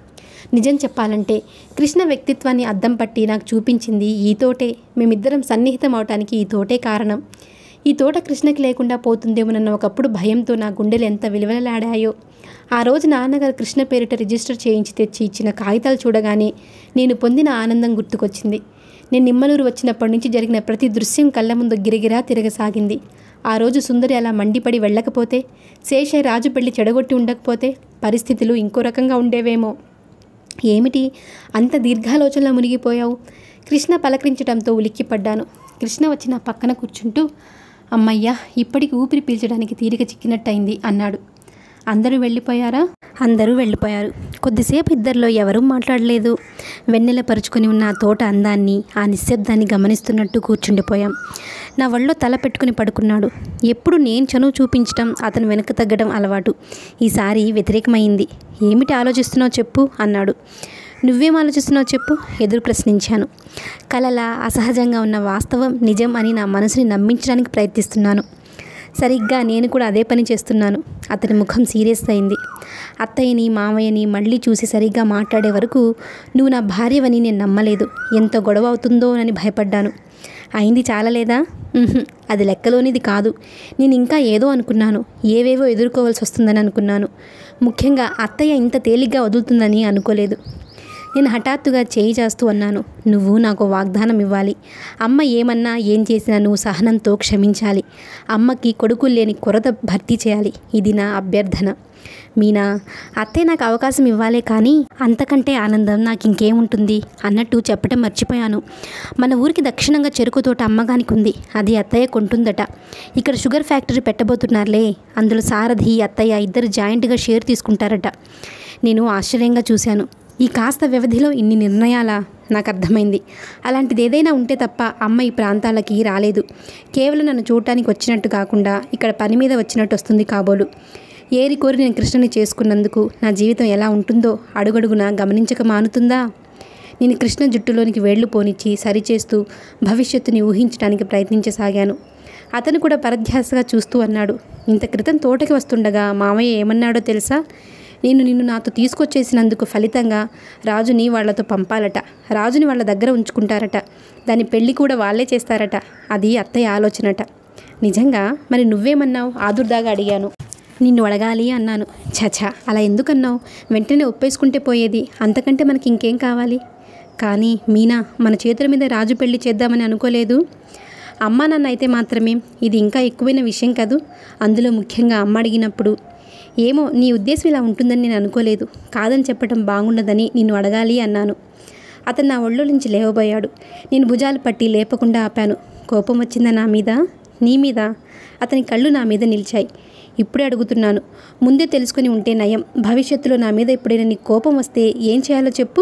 నిజం చెప్పాలంటే కృష్ణ వ్యక్తిత్వాన్ని అద్దం పట్టి నాకు చూపించింది ఈ తోటే మేమిద్దరం సన్నిహితం అవటానికి ఈ తోటే కారణం ఈ తోట కృష్ణకి లేకుండా పోతుందేమోనన్న ఒకప్పుడు భయంతో నా గుండెలు ఎంత విలువలాడాయో ఆ రోజు నాన్నగారు కృష్ణ పేరిట రిజిస్టర్ చేయించి తెచ్చి ఇచ్చిన కాగితాలు చూడగానే నేను పొందిన ఆనందం గుర్తుకొచ్చింది నేను నిమ్మలూరు వచ్చినప్పటి నుంచి జరిగిన ప్రతి దృశ్యం కళ్ళ ముందు గిరిగిరా తిరగసాగింది ఆ రోజు సుందరి అలా మండిపడి వెళ్ళకపోతే శేషయ్య రాజు పెళ్లి చెడగొట్టి ఉండకపోతే పరిస్థితులు ఇంకో రకంగా ఉండేవేమో ఏమిటి అంత దీర్ఘాలోచనలో మునిగిపోయావు కృష్ణ పలకరించడంతో ఉలిక్కిపడ్డాను కృష్ణ వచ్చి నా పక్కన కూర్చుంటూ అమ్మయ్యా ఇప్పటికి ఊపిరి పీల్చడానికి తీరిక చిక్కినట్టయింది అన్నాడు అందరూ వెళ్ళిపోయారా అందరూ వెళ్ళిపోయారు కొద్దిసేపు ఇద్దరిలో ఎవరూ మాట్లాడలేదు వెన్నెల పరుచుకొని ఉన్న ఆ తోట అందాన్ని ఆ నిశ్శబ్దాన్ని గమనిస్తున్నట్టు కూర్చుండిపోయాం నా ఒళ్ళో తల పెట్టుకుని పడుకున్నాడు ఎప్పుడు నేను చనువు చూపించడం అతను వెనక తగ్గడం అలవాటు ఈసారి వ్యతిరేకమైంది ఏమిటి ఆలోచిస్తున్నావు చెప్పు అన్నాడు నువ్వేం ఆలోచిస్తున్నావు చెప్పు ఎదురు ప్రశ్నించాను కలల అసహజంగా ఉన్న వాస్తవం నిజం అని నా మనసుని నమ్మించడానికి ప్రయత్నిస్తున్నాను సరిగ్గా నేను కూడా అదే పని చేస్తున్నాను అతని ముఖం సీరియస్ అయింది అత్తయ్యని మామయ్యని మళ్ళీ చూసి సరిగ్గా మాట్లాడే వరకు నువ్వు నా భార్యవని నేను నమ్మలేదు ఎంత గొడవ అవుతుందోనని భయపడ్డాను అయింది చాలలేదా ఉహుం, అది లెక్కలోనిది కాదు నేను ఇంకా ఏదో అనుకున్నాను ఏవేవో ఎదుర్కోవాల్సి వస్తుందని అనుకున్నాను ముఖ్యంగా అత్తయ్య ఇంత తేలిగ్గా వదులుతుందని అనుకోలేదు నేను హఠాత్తుగా చేయి చేస్తూ అన్నాను నువ్వు నాకు వాగ్దానం ఇవ్వాలి అమ్మ ఏమన్నా ఏం చేసినా నువ్వు సహనంతో క్షమించాలి అమ్మకి కొడుకులు లేని కొరత భర్తీ చేయాలి ఇది నా అభ్యర్థన మీనా అత్తే నాకు అవకాశం ఇవ్వాలే కానీ అంతకంటే ఆనందం నాకు ఇంకేముంటుంది అన్నట్టు చెప్పడం మర్చిపోయాను మన ఊరికి దక్షిణంగా చెరుకు తోట అమ్మగానికి ఉంది అది అత్తయ్య కొంటుందట ఇక్కడ షుగర్ ఫ్యాక్టరీ పెట్టబోతున్నారులే అందులో సారథి అత్తయ్య ఇద్దరు జాయింట్గా షేర్ తీసుకుంటారట నేను ఆశ్చర్యంగా చూశాను ఈ కాస్త వ్యవధిలో ఇన్ని నిర్ణయాలా నాకు అర్థమైంది అలాంటిది ఏదైనా ఉంటే తప్ప అమ్మ ఈ ప్రాంతాలకి రాలేదు కేవలం నన్ను చూడటానికి వచ్చినట్టు కాకుండా ఇక్కడ పని మీద వచ్చినట్టు వస్తుంది కాబోలు ఏరి కోరి నేను కృష్ణని చేసుకున్నందుకు నా జీవితం ఎలా ఉంటుందో అడుగడుగునా గమనించక మానుతుందా నేను కృష్ణ జుట్టులోనికి వేళ్లు పోనిచ్చి సరిచేస్తూ భవిష్యత్తుని ఊహించడానికి ప్రయత్నించసాగాను అతను కూడా పరధ్యాసగా చూస్తూ అన్నాడు ఇంత క్రితం తోటకి వస్తుండగా మామయ్య ఏమన్నాడో తెలుసా నేను నిన్ను నాతో తీసుకొచ్చేసినందుకు ఫలితంగా రాజుని వాళ్లతో పంపాలట రాజుని వాళ్ళ దగ్గర ఉంచుకుంటారట దాని పెళ్లి కూడా వాళ్ళే చేస్తారట అది అత్తయ్య ఆలోచనట నిజంగా మరి నువ్వేమన్నావు ఆదుర్దాగా అడిగాను నిన్ను అడగాలి అన్నాను చచా అలా ఎందుకన్నావు వెంటనే ఒప్పేసుకుంటే పోయేది అంతకంటే మనకి ఇంకేం కావాలి కానీ మీనా మన చేతుల మీద రాజు పెళ్లి చేద్దామని అనుకోలేదు అమ్మా నాన్న అయితే మాత్రమే ఇది ఇంకా ఎక్కువైన విషయం కదూ అందులో ముఖ్యంగా అమ్మ అడిగినప్పుడు ఏమో నీ ఉద్దేశం ఇలా ఉంటుందని నేను అనుకోలేదు కాదని చెప్పటం బాగుండదని నిన్ను అడగాలి అన్నాను అతను నా ఒళ్ళో నుంచి లేవబోయాడు నేను భుజాలు పట్టి లేపకుండా ఆపాను కోపం వచ్చిందా నా మీద నీ మీద అతని కళ్ళు నా మీద నిలిచాయి ఇప్పుడే అడుగుతున్నాను ముందే తెలుసుకుని ఉంటే నయం భవిష్యత్తులో నా మీద ఎప్పుడైనా నీకు కోపం వస్తే ఏం చేయాలో చెప్పు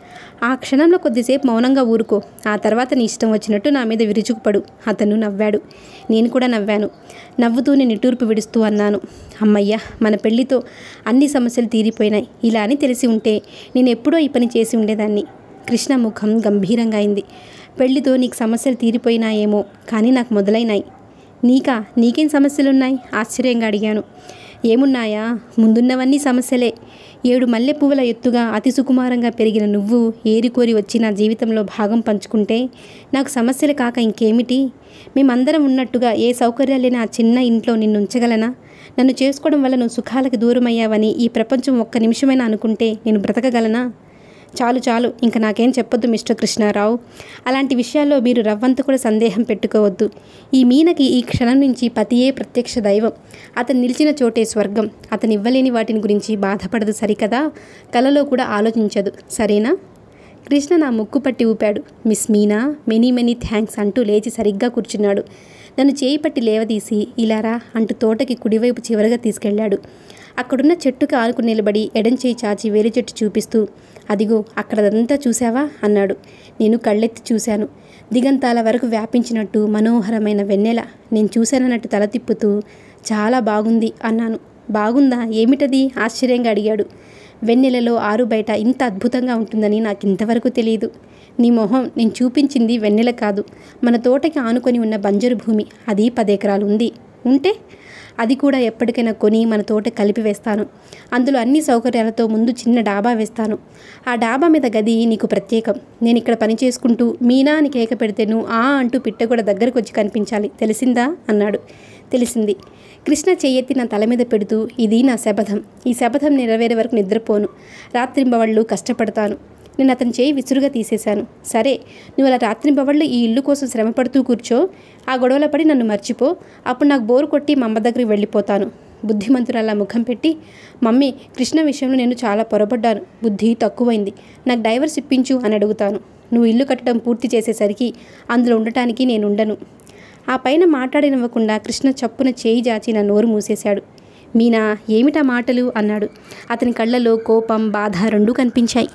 ఆ క్షణంలో కొద్దిసేపు మౌనంగా ఊరుకో ఆ తర్వాత నీ ఇష్టం వచ్చినట్టు నా మీద విరుచుకుపడు అతను నవ్వాడు నేను కూడా నవ్వాను నవ్వుతూనే నిట్టూర్పు విడుస్తూ అన్నాను అమ్మయ్య మన పెళ్లితో అన్ని సమస్యలు తీరిపోయినాయి ఇలా అని తెలిసి ఉంటే నేను ఎప్పుడో ఈ పని చేసి ఉండేదాన్ని కృష్ణ ముఖం గంభీరంగా అయింది పెళ్లితో నీకు సమస్యలు తీరిపోయినాయేమో కానీ నాకు మొదలైనాయి నీకా నీకేం సమస్యలున్నాయి ఆశ్చర్యంగా అడిగాను ఏమున్నాయా ముందున్నవన్నీ సమస్యలే ఏడు మల్లె పువ్వుల ఎత్తుగా అతి సుకుమారంగా పెరిగిన నువ్వు ఏరికోరి వచ్చి నా జీవితంలో భాగం పంచుకుంటే నాకు సమస్యలు కాక ఇంకేమిటి మేమందరం ఉన్నట్టుగా ఏ సౌకర్యాలు లేని ఆ చిన్న ఇంట్లో నిన్ను ఉంచగలనా నన్ను చేసుకోవడం వల్ల నువ్వు సుఖాలకు దూరమయ్యావని ఈ ప్రపంచం ఒక్క నిమిషమైనా అనుకుంటే నేను బ్రతకగలనా చాలు చాలు ఇంకా నాకేం చెప్పొద్దు మిస్టర్ కృష్ణారావు అలాంటి విషయాల్లో మీరు రవ్వంత కూడా సందేహం పెట్టుకోవద్దు ఈ మీనకి ఈ క్షణం నుంచి పతియే ప్రత్యక్ష దైవం అతను నిలిచిన చోటే స్వర్గం అతను ఇవ్వలేని వాటిని గురించి బాధపడదు సరికదా కలలో కూడా ఆలోచించదు సరేనా కృష్ణ నా ముక్కు పట్టి ఊపాడు miss Meena many many thanks అంటూ లేచి సరిగ్గా కూర్చున్నాడు నన్ను చేయి పట్టి లేవదీసి ఇలారా అంటూ తోటకి కుడివైపు చివరగా తీసుకెళ్ళాడు అక్కడున్న చెట్టుకి ఆనుకుని నిలబడి ఎడం చేయి చాచి వేరే చెట్టు చూపిస్తూ అదిగో అక్కడదంతా చూసావా అన్నాడు నేను కళ్ళెత్తి చూశాను దిగంతాల వరకు వ్యాపించినట్టు మనోహరమైన వెన్నెల నేను చూశానన్నట్టు తల తిప్పుతూ చాలా బాగుంది అన్నాను బాగుందా ఏమిటది ఆశ్చర్యంగా అడిగాడు వెన్నెలలో ఆరు బయట ఇంత అద్భుతంగా ఉంటుందని నాకు ఇంతవరకు తెలియదు నీ మొహం నేను చూపించింది వెన్నెల కాదు మన తోటకి ఆనుకొని ఉన్న బంజరు భూమి అది పదెకరాలు ఉంది ఉంటే అది కూడా ఎప్పటికైనా కొని మన తోట కలిపి వేస్తాను అందులో అన్ని సౌకర్యాలతో ముందు చిన్న డాబా వేస్తాను ఆ డాబా మీద గది నీకు ప్రత్యేకం నేను ఇక్కడ పని చేసుకుంటూ మీనా అని కేక పెడితే నువ్వు ఆ అంటూ పిట్ట కూడా దగ్గరకు వచ్చి కనిపించాలి తెలిసిందా అన్నాడు తెలిసింది కృష్ణ చెయ్యెత్తి నా తల మీద పెడుతూ ఇది నా శపథం ఈ శపథం నెరవేరే వరకు నిద్రపోను రాత్రింబవళ్ళు కష్టపడతాను నేను అతని చేయి విసురుగా తీసేశాను సరే నువ్వు అలా రాత్రింబవళ్ళు ఈ ఇల్లు కోసం శ్రమ పడుతూ కూర్చో ఆ గొడవల పడి నన్ను మర్చిపో అప్పుడు నాకు బోరు కొట్టి మా అమ్మ దగ్గరికి వెళ్ళిపోతాను బుద్ధిమంతురాలా ముఖం పెట్టి మమ్మీ కృష్ణ విషయంలో నేను చాలా పొరపడ్డాను బుద్ధి తక్కువైంది నాకు డైవర్స్ ఇప్పించు అని అడుగుతాను నువ్వు ఇల్లు కట్టడం పూర్తి చేసేసరికి అందులో ఉండటానికి నేను ఉండను ఆ పైన మాట్లాడినవ్వకుండా కృష్ణ చప్పున చేయి జాచి నా నోరు మూసేశాడు మీనా ఏమిటా మాటలు అన్నాడు అతని కళ్ళలో కోపం బాధ రెండూ కనిపించాయి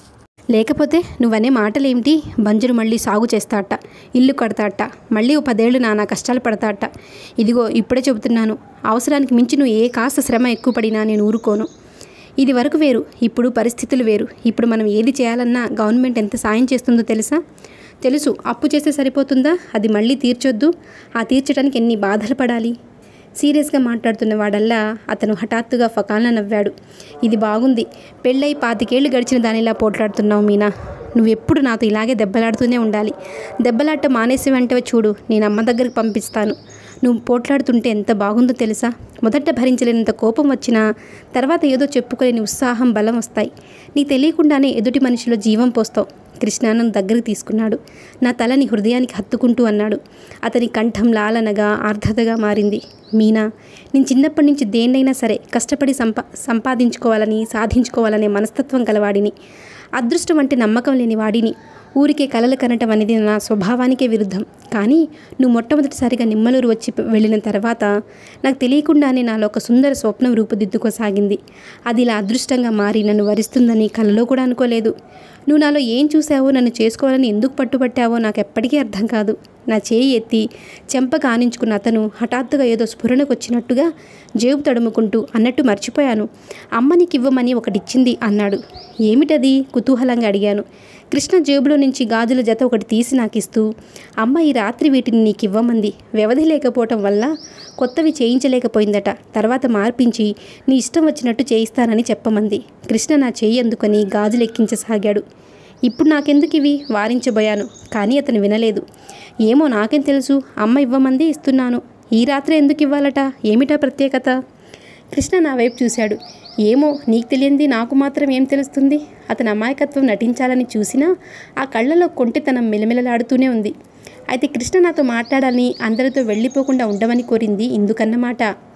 లేకపోతే నువ్వనే మాటలేమిటి బంజరు మళ్ళీ సాగు చేస్తాట ఇల్లు కడతాట మళ్ళీ ఓ పదేళ్ళు నానా కష్టాలు పడతాట ఇదిగో ఇప్పుడే చెబుతున్నాను అవసరానికి మించి నువ్వు ఏ కాస్త శ్రమ ఎక్కువ పడినా నేను ఊరుకోను ఇది వరకు వేరు ఇప్పుడు పరిస్థితులు వేరు ఇప్పుడు మనం ఏది చేయాలన్నా గవర్నమెంట్ ఎంత సాయం చేస్తుందో తెలుసా తెలుసు అప్పు చేస్తే సరిపోతుందా అది మళ్ళీ తీర్చొద్దు ఆ తీర్చడానికి ఎన్ని బాధలు పడాలి సీరియస్గా మాట్లాడుతున్న వాడల్లా అతను హఠాత్తుగా ఫకాల్న నవ్వాడు ఇది బాగుంది పెళ్ళై పాతికేళ్లు గడిచిన దానిలా పోట్లాడుతున్నావు మీనా నువ్వెప్పుడు నాతో ఇలాగే దెబ్బలాడుతూనే ఉండాలి దెబ్బలాట మానేసి వెంటనే చూడు నేను అమ్మ దగ్గరికి పంపిస్తాను నువ్వు పోట్లాడుతుంటే ఎంత బాగుందో తెలుసా మొదట భరించలేనంత కోపం వచ్చినా తర్వాత ఏదో చెప్పుకోలేని ఉత్సాహం బలం వస్తాయి నీ తెలియకుండానే ఎదుటి మనిషిలో జీవం పోస్తావు కృష్ణానం దగ్గరికి తీసుకున్నాడు నా తలని హృదయానికి హత్తుకుంటూ అన్నాడు అతని కంఠం లాలనగా ఆర్ధతగా మారింది మీనా నేను చిన్నప్పటి నుంచి దేన్నైనా సరే కష్టపడి సంపా సంపాదించుకోవాలని సాధించుకోవాలనే మనస్తత్వం గలవాడిని అదృష్టం అంటే నమ్మకం లేని వాడిని ఊరికే కలలు కనటం అనేది నా స్వభావానికే విరుద్ధం కానీ నువ్వు మొట్టమొదటిసారిగా నిమ్మలూరు వచ్చి వెళ్ళిన తర్వాత నాకు తెలియకుండానే నాలో ఒక సుందర స్వప్నం రూపుదిద్దుకోసాగింది అది ఇలా అదృష్టంగా మారి నన్ను వరిస్తుందని కలలో కూడా అనుకోలేదు నువ్వు నాలో ఏం చూసావో నన్ను చేసుకోవాలని ఎందుకు పట్టుబట్టావో నాకు ఎప్పటికీ అర్థం కాదు నా చేయి ఎత్తి చెంప కానించుకున్న అతను హఠాత్తుగా ఏదో స్ఫురణకు వచ్చినట్టుగా జేబు తడుముకుంటూ అన్నట్టు మర్చిపోయాను అమ్మ నీకు ఇవ్వమని ఒకటిచ్చింది అన్నాడు ఏమిటది కుతూహలంగా అడిగాను కృష్ణ జేబులో నుంచి గాజుల జత ఒకటి తీసి నాకు ఇస్తూ అమ్మ ఈ రాత్రి వీటిని నీకు ఇవ్వమంది వ్యవధి లేకపోవటం వల్ల కొత్తవి చేయించలేకపోయిందట తర్వాత మార్పించి నీ ఇష్టం వచ్చినట్టు చేయిస్తానని చెప్పమంది కృష్ణ నా చేయి అందుకొని గాజులు ఎక్కించసాగాడు ఇప్పుడు నాకెందుకు ఇవి వారించబోయాను కానీ అతను వినలేదు ఏమో నాకేం తెలుసు అమ్మ ఇవ్వమంది ఇస్తున్నాను ఈ రాత్రి ఎందుకు ఇవ్వాలట ఏమిటా ప్రత్యేకత కృష్ణ నా వైపు చూశాడు ఏమో నీకు తెలియంది నాకు మాత్రం ఏం తెలుస్తుంది అతని అమాయకత్వం నటించాలని చూసినా ఆ కళ్ళలో కొంటితనం మెలమెలలాడుతూనే ఉంది అయితే కృష్ణ నాతో మాట్లాడాలని అందరితో వెళ్ళిపోకుండా ఉండమని కోరింది ఇందుకన్నమాట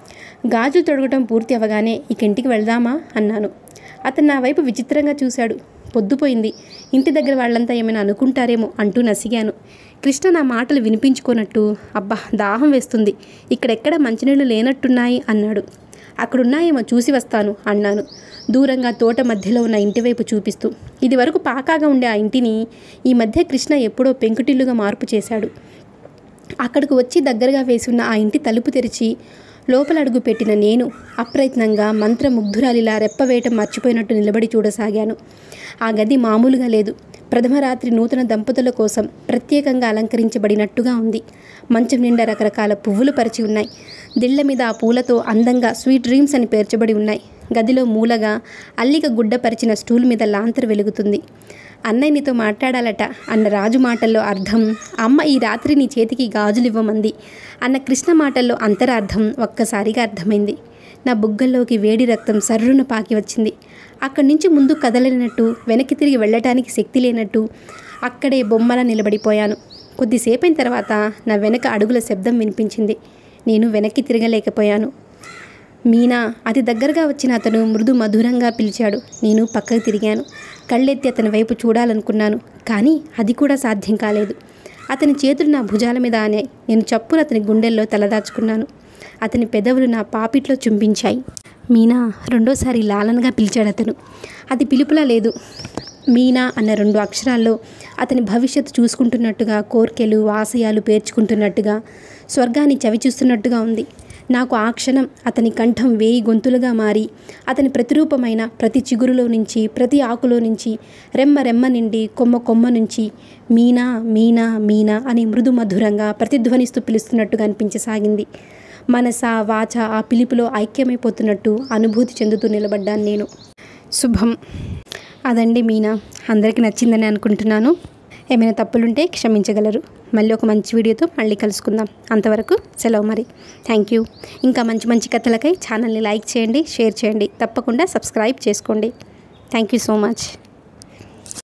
గాజులు తొడగటం పూర్తి అవగానే ఇక ఇంటికి వెళ్దామా అన్నాను అతను నా వైపు విచిత్రంగా చూశాడు పొద్దుపోయింది ఇంటి దగ్గర వాళ్ళంతా ఏమైనా అనుకుంటారేమో అంటూ నసిగాను కృష్ణ నా మాటలు వినిపించుకోనట్టు అబ్బా దాహం వేస్తుంది ఇక్కడెక్కడ మంచినీళ్ళు లేనట్టున్నాయి అన్నాడు అక్కడున్నాయేమో చూసి వస్తాను అన్నాను దూరంగా తోట మధ్యలో ఉన్న ఇంటి వైపు చూపిస్తూ ఇది వరకు పాకాగా ఉండే ఆ ఇంటిని ఈ మధ్య కృష్ణ ఎప్పుడో పెంకుటిల్లుగా మార్పు చేశాడు అక్కడికి వచ్చి దగ్గరగా వేసి ఉన్న ఆ ఇంటి తలుపు తెరిచి లోపల అడుగు పెట్టిన నేను అప్రయత్నంగా మంత్రముగ్ధురాలిలా రెప్పవేయటం మర్చిపోయినట్టు నిలబడి చూడసాగాను ఆ గది మామూలుగా లేదు ప్రథమ రాత్రి నూతన దంపతుల కోసం ప్రత్యేకంగా అలంకరించబడినట్టుగా ఉంది మంచం నిండా రకరకాల పువ్వులు పరిచి ఉన్నాయి దిళ్ల మీద ఆ పూలతో అందంగా స్వీట్ డ్రీమ్స్ అని పేర్చబడి ఉన్నాయి గదిలో మూలగా అల్లిక గుడ్డ పరిచిన స్టూల్ మీద లాంతర్ వెలుగుతుంది అన్నయ్య నీతో మాట్లాడాలట అన్న రాజు మాటల్లో అర్థం అమ్మ ఈ రాత్రి నీ చేతికి గాజులు ఇవ్వమంది అన్న కృష్ణ మాటల్లో అంతరార్థం ఒక్కసారిగా అర్థమైంది నా బుగ్గల్లోకి వేడి రక్తం సర్రున పాకి వచ్చింది అక్కడి నుంచి ముందు కదలనట్టు వెనక్కి తిరిగి వెళ్ళటానికి శక్తి లేనట్టు అక్కడే బొమ్మలా నిలబడిపోయాను కొద్దిసేపైన తర్వాత నా వెనక అడుగుల శబ్దం వినిపించింది నేను వెనక్కి తిరగలేకపోయాను మీనా అతి దగ్గరగా వచ్చిన అతను మృదు మధురంగా పిలిచాడు నేను పక్కకు తిరిగాను కళ్ళెత్తి అతని వైపు చూడాలనుకున్నాను కానీ అది కూడా సాధ్యం కాలేదు అతని చేతులు నా భుజాల మీద ఆనాయి నేను చప్పున అతని గుండెల్లో తలదాచుకున్నాను అతని పెదవులు నా పాపిట్లో చుంపించాయి మీనా రెండోసారి లాలనగా పిలిచాడు అతను అది పిలుపులా లేదు మీనా అన్న రెండు అక్షరాల్లో అతని భవిష్యత్తు చూసుకుంటున్నట్టుగా కోర్కెలు ఆశయాలు పేర్చుకుంటున్నట్టుగా స్వర్గాన్ని చవిచూస్తున్నట్టుగా ఉంది నాకు ఆ క్షణం అతని కంఠం వేయి గొంతులుగా మారి అతని ప్రతిరూపమైన ప్రతి చిగురులో నుంచి ప్రతి ఆకులో నుంచి రెమ్మ రెమ్మ నిండి కొమ్మ కొమ్మ నుంచి మీనా మీనా మీనా అని మృదు మధురంగా ప్రతిధ్వనిస్తూ పిలుస్తున్నట్టుగా అనిపించసాగింది మనస వాచ ఆ పిలుపులో ఐక్యమైపోతున్నట్టు అనుభూతి చెందుతూ నిలబడ్డాను నేను శుభం అదండి మీనా అందరికీ నచ్చిందని అనుకుంటున్నాను ఏమైనా తప్పులుంటే క్షమించగలరు మళ్ళీ ఒక మంచి వీడియోతో మళ్ళీ కలుసుకుందాం అంతవరకు సెలవు మరి థ్యాంక్ యూ ఇంకా మంచి మంచి కథలకై ఛానల్ని లైక్ చేయండి షేర్ చేయండి తప్పకుండా సబ్స్క్రైబ్ చేసుకోండి థ్యాంక్ యూ సో మచ్